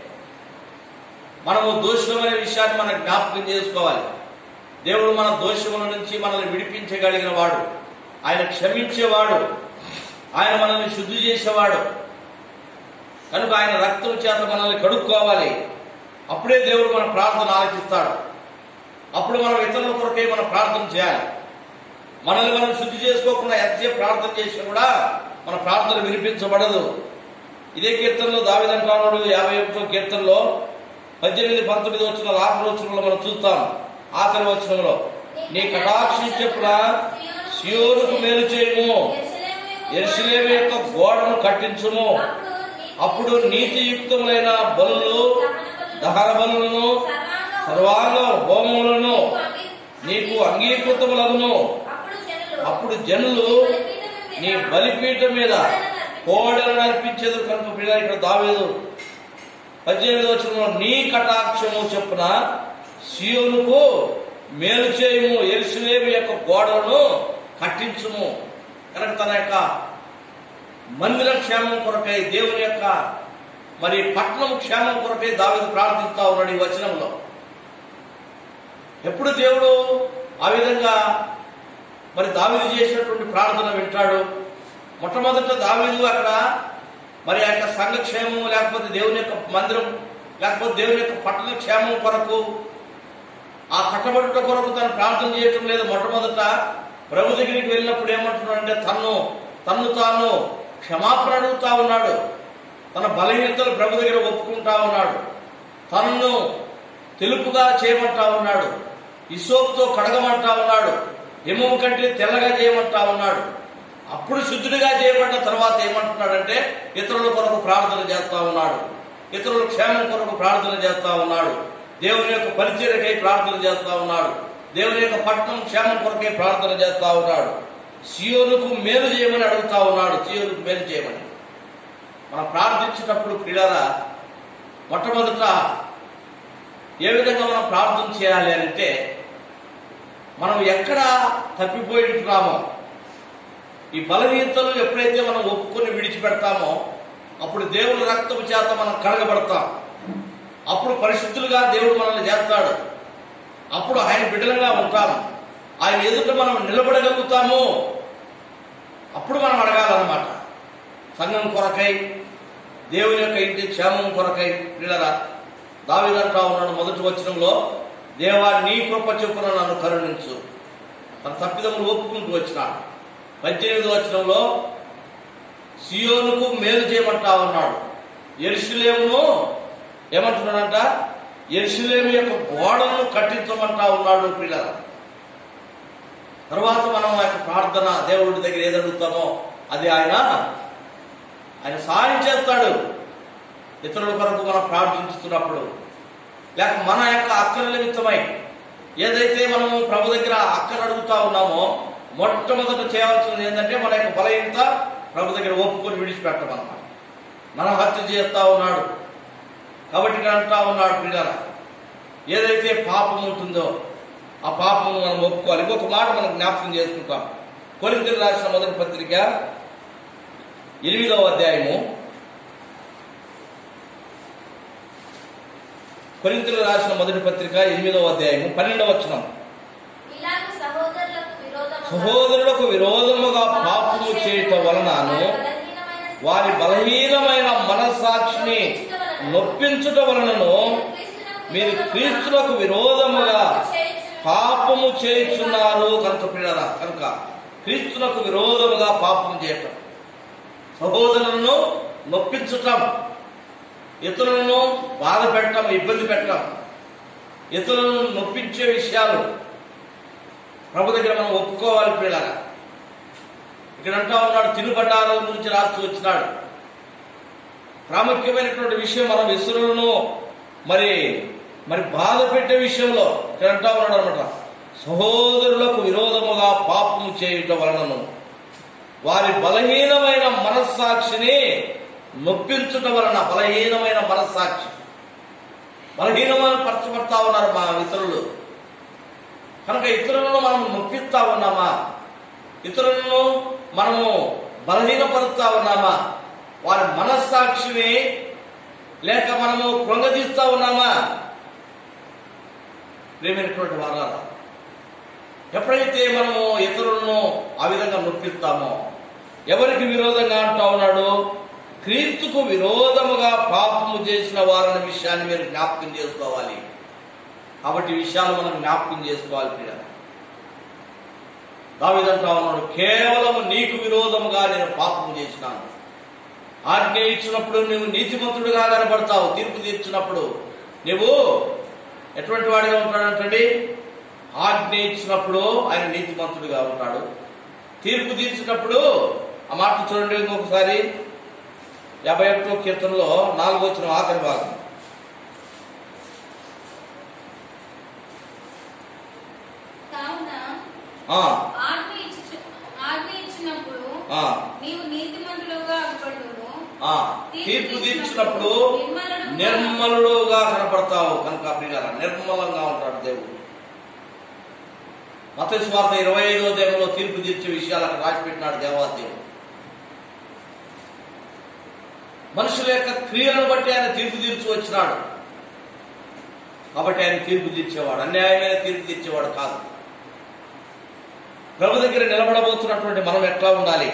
మనము దోషులమనే విషయాన్ని మనం జ్ఞాపకం చేసుకోవాలి దేవుడు మన దోషముల నుంచి మనల్ని విడిపించగలిగిన వాడు ఆయన క్షమించేవాడు ఆయన మనల్ని శుద్ధి చేసేవాడు కనుక ఆయన రక్తం చేత మనల్ని కడుక్కోవాలి అప్పుడే దేవుడు మన ప్రార్థన ఆలకిస్తాడు అప్పుడు మనం ఇతరుల కొరకే మనం ప్రార్థన చేయాలి మనల్ని మనం శుద్ధి చేసుకోకుండా ఎంతసేపు ప్రార్థన చేసినా కూడా మన ప్రార్థన వినిపించబడదు ఇదే కీర్తనలో దావిదంటాడు యాభై ఒకటో కీర్తనలో పద్దెనిమిది పంతొమ్మిది వచ్చిన ఆఖరి వచ్చినంలో మనం చూస్తాం ఆఖరి వచనంలో నీ కటాక్షం చెప్పున సియోనుకు మేలు చేయము ఎరుసలేము యొక్క గోడను కట్టించుము అప్పుడు నీతియుక్తములైన బలులు దహన బలులను సర్వాంగ హోమములను నీకు అంగీకృతములగును అప్పుడు జనులు నీ బలిపీఠం మీద కోడలను అర్పించేది కనుక పిల్లలు ఇక్కడ దావేదు పద్దెనిమిది వచ్చిన నీ కటాక్షము చెప్పున సియోనుకు మేలు చేయము ఎరుసలేము యొక్క గోడలను కట్టించుము కనుక తన యొక్క మందిర క్షేమం కొరకై దేవుని యొక్క మరి పట్టణం క్షేమం కొరకై దావిదు ప్రార్థిస్తా ఉన్నాడు ఈ వచనంలో ఎప్పుడు దేవుడు ఆ విధంగా మరి దావిదు చేసినటువంటి ప్రార్థన వింటాడు మొట్టమొదట దావీదు అక్కడ మరి ఆ యొక్క సంఘ క్షేమం లేకపోతే దేవుని యొక్క మందిరం లేకపోతే దేవుని యొక్క పట్టణ క్షేమం కొరకు ఆ కట్టబడుట కొరకు తను ప్రార్థన చేయటం లేదు మొట్టమొదట ప్రభు దగ్గరికి వెళ్ళినప్పుడు ఏమంటున్నాడంటే తన్ను తన్ను తాను క్షమాపణ అడుగుతా ఉన్నాడు తన బలహీనతలు ప్రభు దగ్గర ఒప్పుకుంటా ఉన్నాడు తనను తెలుపుగా చేయమంటా ఉన్నాడు ఇసోపుతో కడగమంటా ఉన్నాడు హిమము కంటే తెల్లగా చేయమంటా ఉన్నాడు అప్పుడు శుద్ధుడిగా చేయబడ్డ తర్వాత ఏమంటున్నాడంటే ఇతరుల కొరకు ప్రార్థన చేస్తా ఉన్నాడు ఇతరుల క్షేమం కొరకు ప్రార్థన చేస్తా ఉన్నాడు దేవుని యొక్క పరిచర్యకై ప్రార్థన చేస్తా ఉన్నాడు దేవుని యొక్క పట్టణం క్షేమం కొరకై ప్రార్థన చేస్తా ఉన్నాడు సియోనుకు మేలు చేయమని అడుగుతా ఉన్నాడు సియోనుకు మేలు చేయమని మనం ప్రార్థించేటప్పుడు క్రీడారా మొట్టమొదట ఏ విధంగా మనం ప్రార్థన చేయాలి అంటే మనం ఎక్కడ తప్పిపోయి ఉంటున్నామో ఈ బలహీనతలు ఎప్పుడైతే మనం ఒప్పుకొని విడిచిపెడతామో అప్పుడు దేవుని రక్తం చేత మనం కడగబడతాం అప్పుడు పరిశుద్ధులుగా దేవుడు మనల్ని చేస్తాడు అప్పుడు ఆయన బిడ్డలుగా ఉంటాం ఆయన ఎదుట మనం నిలబడగలుగుతాము అప్పుడు మనం అడగాలన్నమాట సంఘం కొరకై దేవుని యొక్క ఇంటి క్షేమం కొరకై పిల్లరా దావిదంటా ఉన్నాడు మొదటి వచనంలో దేవా నీ కృప చొప్పున నన్ను కరుణించు తన తప్పిదములు ఒప్పుకుంటూ వచ్చినాడు పద్దెనిమిది వచనంలో సియోనుకు మేలు చేయమంటా ఉన్నాడు ఎరుసలేమును ఏమంటున్నాడంట ఎరుసలేము యొక్క గోడను కట్టించమంటా ఉన్నాడు పిల్లల తర్వాత మనం ఆ యొక్క ప్రార్థన దేవుడి దగ్గర ఏది అడుగుతామో అది ఆయన ఆయన సహాయం చేస్తాడు ఇతరుల కొరకు మనం ప్రార్థించుతున్నప్పుడు లేక మన యొక్క అక్కర నిమిత్తమై ఏదైతే మనము ప్రభు దగ్గర అక్కర అడుగుతా ఉన్నామో మొట్టమొదట చేయవలసింది ఏంటంటే మన యొక్క బలహీనత ప్రభు దగ్గర ఒప్పుకొని విడిచిపెట్టమన్నమాట మనం హత్య చేస్తా ఉన్నాడు కాబట్టి ఇక్కడ అంటా ఉన్నాడు పిల్లల ఏదైతే పాపం ఉంటుందో ఆ పాపము మనం ఒప్పుకోవాలి ఇంకొక మాట మనం జ్ఞాపకం చేసుకుంటాం కొరింతలు రాసిన మొదటి పత్రిక ఎనిమిదవ అధ్యాయము కొరింతలు రాసిన మొదటి పత్రిక ఎనిమిదవ అధ్యాయము పన్నెండవ వచనం ఇలాగ సహోదరులకు విరోధముగా సహోదరులకు విరోధముగా పాపము చేయటం వలనను వారి బలహీనమైన మనస్సాక్షిని నొప్పించుట వలనను మీరు క్రీస్తులకు విరోధముగా పాపము చేయుచున్నారు కనుక పిల్లరా కనుక క్రీస్తులకు విరోధముగా పాపం చేయటం సహోదరులను నొప్పించటం ఇతరులను బాధ పెట్టడం ఇబ్బంది పెట్టడం ఇతరులను నొప్పించే విషయాలు ప్రభు దగ్గర మనం ఒప్పుకోవాలి పిల్లగా ఇక్కడ అంటా ఉన్నాడు తినుబండారాల గురించి రాస్తూ వచ్చినాడు ప్రాముఖ్యమైనటువంటి విషయం మనం ఇతరులను మరి మరి బాధ పెట్టే విషయంలో ఇక్కడ అంటా ఉన్నాడు అనమాట సహోదరులకు విరోధముగా పాపము చేయుట వలనను వారి బలహీనమైన మనస్సాక్షిని నొప్పించుట వలన బలహీనమైన మనస్సాక్షి బలహీనమైన పరచబడతా ఉన్నారు మా ఇతరులు కనుక ఇతరులను మనం నొప్పిస్తా ఉన్నామా ఇతరులను మనము బలహీనపరుస్తా ఉన్నామా వారి మనస్సాక్షిని లేక మనము కృంగదీస్తా ఉన్నామా ప్రేమైనటువంటి వాళ్ళారా ఎప్పుడైతే మనము ఇతరులను ఆ విధంగా నొప్పిస్తామో ఎవరికి విరోధంగా అంటా ఉన్నాడు క్రీస్తుకు విరోధముగా పాపము చేసిన వారన్న విషయాన్ని మీరు జ్ఞాపకం చేసుకోవాలి కాబట్టి ఈ విషయాలు మనం జ్ఞాపకం చేసుకోవాలి ప్రియ దావిదంటా ఉన్నాడు కేవలం నీకు విరోధముగా నేను పాపము చేసినాను ఆజ్ఞ ఇచ్చినప్పుడు నువ్వు నీతిమంతుడిగా కనబడతావు తీర్పు తీర్చినప్పుడు నువ్వు ఎటువంటి వాడిగా ఉంటాడంటండి ఆజ్ఞ ఇచ్చినప్పుడు ఆయన నీతిమంతుడిగా ఉంటాడు తీర్పు తీర్చినప్పుడు ఆ మాట చూడండి ఇంకొకసారి యాభై ఒకటో కీర్తనలో నాలుగో వచ్చిన ఆఖరి భాగం కావున ఆ, ఆజ్ఞ ఇచ్చు ఆజ్ఞ ఇచ్చినప్పుడు ఆ, నీవు నీతిమంతులుగా అగుపడును ఆ. తీర్పు తీర్చినప్పుడు నిర్మలుడుగా కనపడతావు కనుక ప్రియారా నిర్మలంగా ఉంటాడు దేవుడు మత స్వార్థ ఇరవై ఐదో దేవంలో తీర్పు తీర్చే విషయాలు అక్కడ రాసిపెట్టినాడు దేవాదేవుడు మనుషుల యొక్క క్రియలను బట్టి ఆయన తీర్పు తీర్చి వచ్చినాడు కాబట్టి ఆయన తీర్పు తీర్చేవాడు అన్యాయమైన తీర్పు తీర్చేవాడు కాదు ప్రభు దగ్గర నిలబడబోతున్నటువంటి మనం ఎట్లా ఉండాలి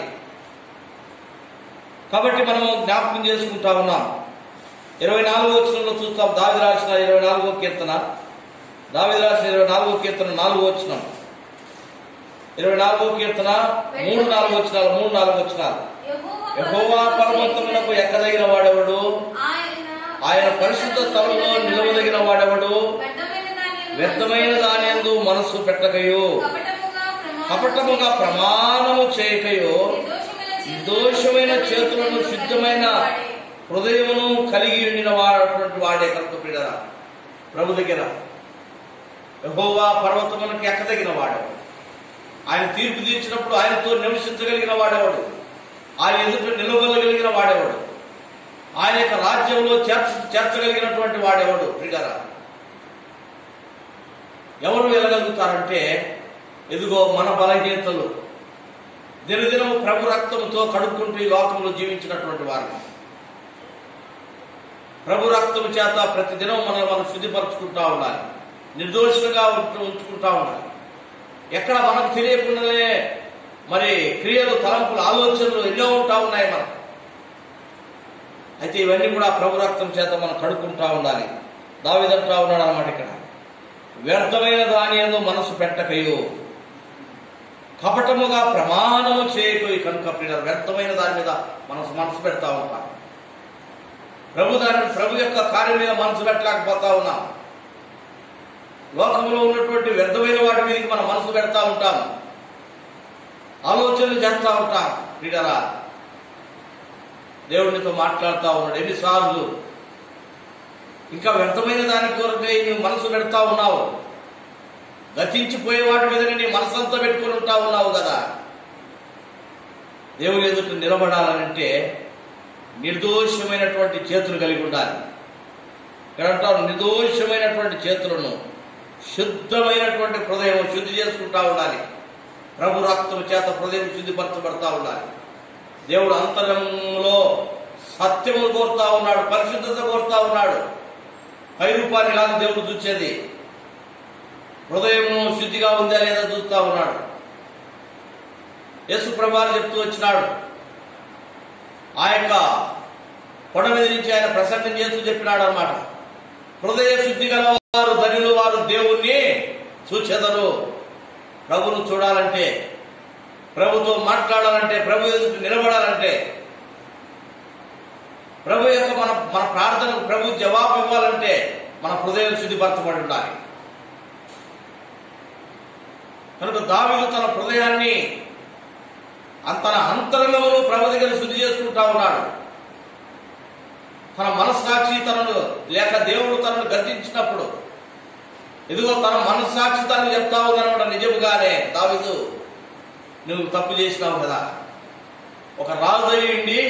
కాబట్టి మనము జ్ఞాపకం చేసుకుంటా ఉన్నాం ఇరవై నాలుగో వచనంలో చూస్తాం దావి రాసిన ఇరవై నాలుగో కీర్తన దావి రాసిన ఇరవై నాలుగో కీర్తన నాలుగో వచనం ఇరవై నాలుగో కీర్తన మూడు నాలుగు వచ్చినాలు మూడు నాలుగు వచ్చినాలు యహోవా పర్వతమునకు ఎక్కదగిన వాడెవడు ఆయన పరిశుద్ధ స్థలంలో నిలవదగిన వాడెవడు వ్యర్థమైన దానియందు మనస్సు పెట్టకయో కపటముగా ప్రమాణము చేయకయో నిర్దోషమైన చేతులను శుద్ధమైన హృదయమును కలిగి ఉండిన వాడటువంటి వాడే కనుక పిల్లరా ప్రభు దగ్గర యహోవా పర్వతమునకు ఎక్కదగిన వాడెవడు ఆయన తీర్పు తీర్చినప్పుడు ఆయనతో నివసించగలిగిన వాడేవాడు ఆయన ఎదుట నిలవగలిగిన వాడేవాడు ఆయన యొక్క రాజ్యంలో చేర్చ చేర్చగలిగినటువంటి వాడేవాడు ప్రిగారా ఎవరు వెళ్ళగలుగుతారంటే ఎదుగో మన బలహీనతలు దినదినము ప్రభు రక్తంతో కడుక్కుంటూ ఈ లోకంలో జీవించినటువంటి వారు ప్రభు రక్తం చేత ప్రతిదినం మనం మనం శుద్ధిపరచుకుంటా ఉండాలి నిర్దోషులుగా ఉంచు- ఉంచుకుంటా ఉండాలి ఎక్కడ మనకు తెలియకుండానే మరి క్రియలు తలంపులు ఆలోచనలు ఎన్నో ఉంటా ఉన్నాయి మనకు అయితే ఇవన్నీ కూడా ప్రభు రక్తం చేత మనం కడుక్కుంటా ఉండాలి దావిదంటా ఉన్నాడు అనమాట ఇక్కడ వ్యర్థమైన దాని ఎందు మనసు పెట్టకయో కపటముగా ప్రమాణము చేయకు కనుక ప్రియ వ్యర్థమైన దాని మీద మనసు మనసు పెడతా ఉంటాం ప్రభు దాని ప్రభు యొక్క కార్యం మీద మనసు పెట్టలేకపోతా ఉన్నాం లోకంలో ఉన్నటువంటి వ్యర్థమైన వాటి మీదకి మనం మనసు పెడతా ఉంటాం ఆలోచనలు చేస్తా ఉంటాం ప్రియులరా దేవుడితో మాట్లాడుతూ ఉన్నాడు ఎన్నిసార్లు ఇంకా వ్యర్థమైన దాని కొరకై నువ్వు మనసు పెడతా ఉన్నావు గతించిపోయే వాటి మీద నీ మనసంతా పెట్టుకుని ఉంటా ఉన్నావు కదా దేవుని ఎదుట నిలబడాలనంటే నిర్దోషమైనటువంటి చేతులు కలిగి ఉండాలి ఇక్కడ అంటారు నిర్దోషమైనటువంటి చేతులను శుద్ధమైనటువంటి హృదయం శుద్ధి చేసుకుంటా ఉండాలి ప్రభు రక్తం చేత హృదయం శుద్ధిపరచబడతా ఉండాలి దేవుడు అంతరంలో సత్యమును కోరుతా ఉన్నాడు పరిశుద్ధత కోరుతా ఉన్నాడు పై రూపాన్ని కాదు దేవుడు చూసేది హృదయము శుద్ధిగా ఉందా లేదా చూస్తా ఉన్నాడు యేసు ప్రభాని చెప్తూ వచ్చినాడు ఆ యొక్క కొండ మీద నుంచి ఆయన ప్రసంగం చేస్తూ చెప్పినాడు అనమాట హృదయ శుద్ధి గల వారు ధనులు వారు దేవుణ్ణి చూచెదరు ప్రభును చూడాలంటే ప్రభుతో మాట్లాడాలంటే ప్రభు ఎదుట నిలబడాలంటే ప్రభు యొక్క మన మన ప్రార్థనకు ప్రభు జవాబు ఇవ్వాలంటే మన హృదయం శుద్ధిపరచబడి ఉండాలి కనుక దావీదు తన హృదయాన్ని అం- తన అంతరంగమును ప్రభు దగ్గర శుద్ధి చేసుకుంటా ఉన్నాడు తన మనస్సాక్షి తనను లేక దేవుడు తనను గద్దించినప్పుడు ఇదిగో తన మనస్సాక్షి తనను చెప్తా ఉందన్నమాట నిజముగానే దావీదు నువ్వు తప్పు చేసినావు కదా ఒక రాజు అయ్యిండి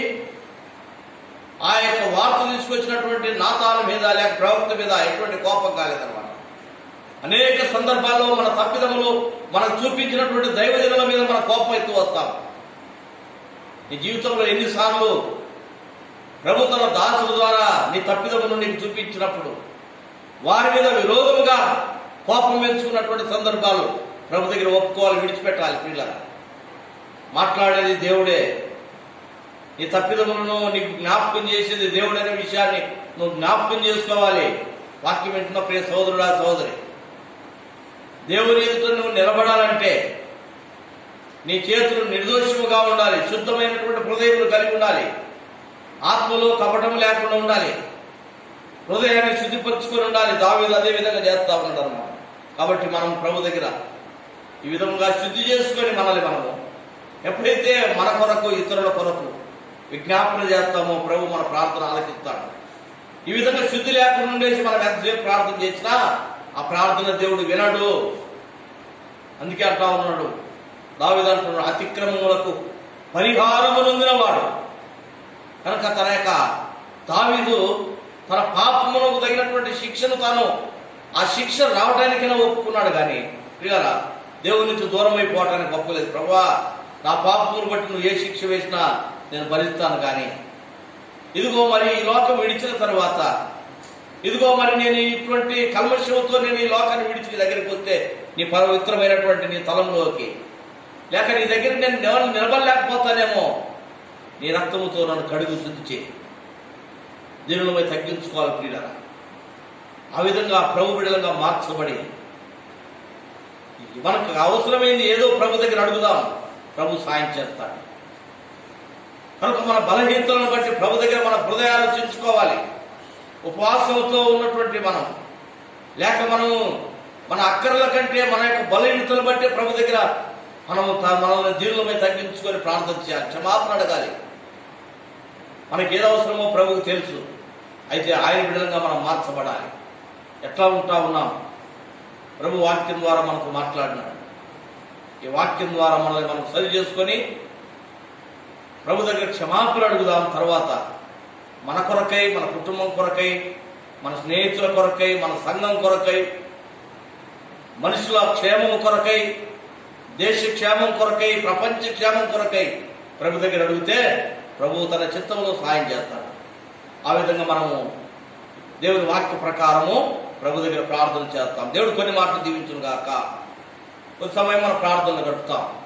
ఆ యొక్క వార్త తీసుకొచ్చినటువంటి నాతాల మీద లేక ప్రవక్త మీద ఎటువంటి కోపం కాలేదన్నమాట అనేక సందర్భాల్లో మన తప్పిదములు మనకు చూపించినటువంటి దైవజనుల మీద మన కోపం ఎత్తు వస్తాం నీ జీవితంలో ఎన్నిసార్లు ప్రభు తన దాసుల ద్వారా నీ తప్పిదమును నీకు చూపించినప్పుడు వారి మీద విరోధముగా కోపం పెంచుకున్నటువంటి సందర్భాలు ప్రభు దగ్గర ఒప్పుకోవాలి విడిచిపెట్టాలి పిల్లలు మాట్లాడేది దేవుడే నీ తప్పిదములను నీకు జ్ఞాపకం చేసేది దేవుడనే విషయాన్ని నువ్వు జ్ఞాపకం చేసుకోవాలి వాక్యం వింటున్న ప్రియ సోదరుడా సోదరి దేవుని ఎదుట నువ్వు నిలబడాలంటే నీ చేతులు నిర్దోషముగా ఉండాలి శుద్ధమైనటువంటి హృదయములు కలిగి ఉండాలి ఆత్మలో కపటం లేకుండా ఉండాలి హృదయాన్ని శుద్ధిపరచుకొని ఉండాలి దావీదు అదే విధంగా చేస్తా ఉన్నాడు అన్నమాట కాబట్టి మనం ప్రభు దగ్గర ఈ విధంగా శుద్ధి చేసుకొని మనల్ని మనము ఎప్పుడైతే మన కొరకు ఇతరుల కొరకు విజ్ఞాపన చేస్తామో ప్రభు మన ప్రార్థన ఆలకిస్తాడు ఈ విధంగా శుద్ధి లేకుండా ఉండేసి మనం ఎంతసేపు ప్రార్థన చేసినా ఆ ప్రార్థన దేవుడు వినడు అందుకే అంటా ఉన్నాడు దావిది అంటున్నాడు అతిక్రమములకు పరిహారము నొందినవాడు కనుక తన యొక్క దావీదు తన పాపములకు తగినటువంటి శిక్షను తాను ఆ శిక్ష రావడానికైనా ఒప్పుకున్నాడు కానీ ప్రియారా దేవుని నుంచి దూరం అయిపోవటానికి ఒప్పుకోలేదు ప్రభా నా పాపమును బట్టి నువ్వు ఏ శిక్ష వేసినా నేను భరిస్తాను కానీ ఇదిగో మరి ఈ లోకం విడిచిన తర్వాత ఇదిగో మరి నేను ఇటువంటి కల్మషంతో నేను ఈ లోకాన్ని విడిచి నీ దగ్గరికి వస్తే నీ పవిత్రమైనటువంటి నీ తలంలోకి లేక నీ దగ్గర నేను నిల- నిలబడలేకపోతానేమో నీ రక్తముతో నన్ను కడుగు శుద్ధి చేయి దీనిలో తగ్గించుకోవాలి ప్రియులరా ఆ విధంగా ప్రభు బిడలంగా మార్చబడి మనకు అవసరమైంది ఏదో ప్రభు దగ్గర అడుగుదాం ప్రభు సాయం చేస్తాడు కనుక మన బలహీనతలను బట్టి ప్రభు దగ్గర మన హృదయాలు చించుకోవాలి ఉపవాసంతో ఉన్నటువంటి మనం లేక మనం మన అక్కర్ల కంటే మన యొక్క బలహీనతలు బట్టి ప్రభు దగ్గర మనము త- మనల్ని దీనులమై తగ్గించుకొని ప్రార్థన చేయాలి క్షమాపణ అడగాలి మనకి ఏది అవసరమో ప్రభుకు తెలుసు అయితే ఆయన బిడ్డలంగా మనం మార్చబడాలి ఎట్లా ఉంటా ఉన్నాం ప్రభు వాక్యం ద్వారా మనకు మాట్లాడినాడు ఈ వాక్యం ద్వారా మనల్ని మనం సరి చేసుకొని ప్రభు దగ్గర క్షమాపణ అడుగుదాం తర్వాత మన కొరకై మన కుటుంబం కొరకై మన స్నేహితుల కొరకై మన సంఘం కొరకై మనుషుల క్షేమం కొరకై దేశ క్షేమం కొరకై ప్రపంచ క్షేమం కొరకై ప్రభు దగ్గర అడిగితే ప్రభు తన చిత్తంలో సాయం చేస్తాడు ఆ విధంగా మనము దేవుని వాక్య ప్రకారము ప్రభు దగ్గర ప్రార్థన చేస్తాం దేవుడు కొన్ని మాటలు దీవించును గాక కొంత సమయం మనం ప్రార్థన గడుపుతాం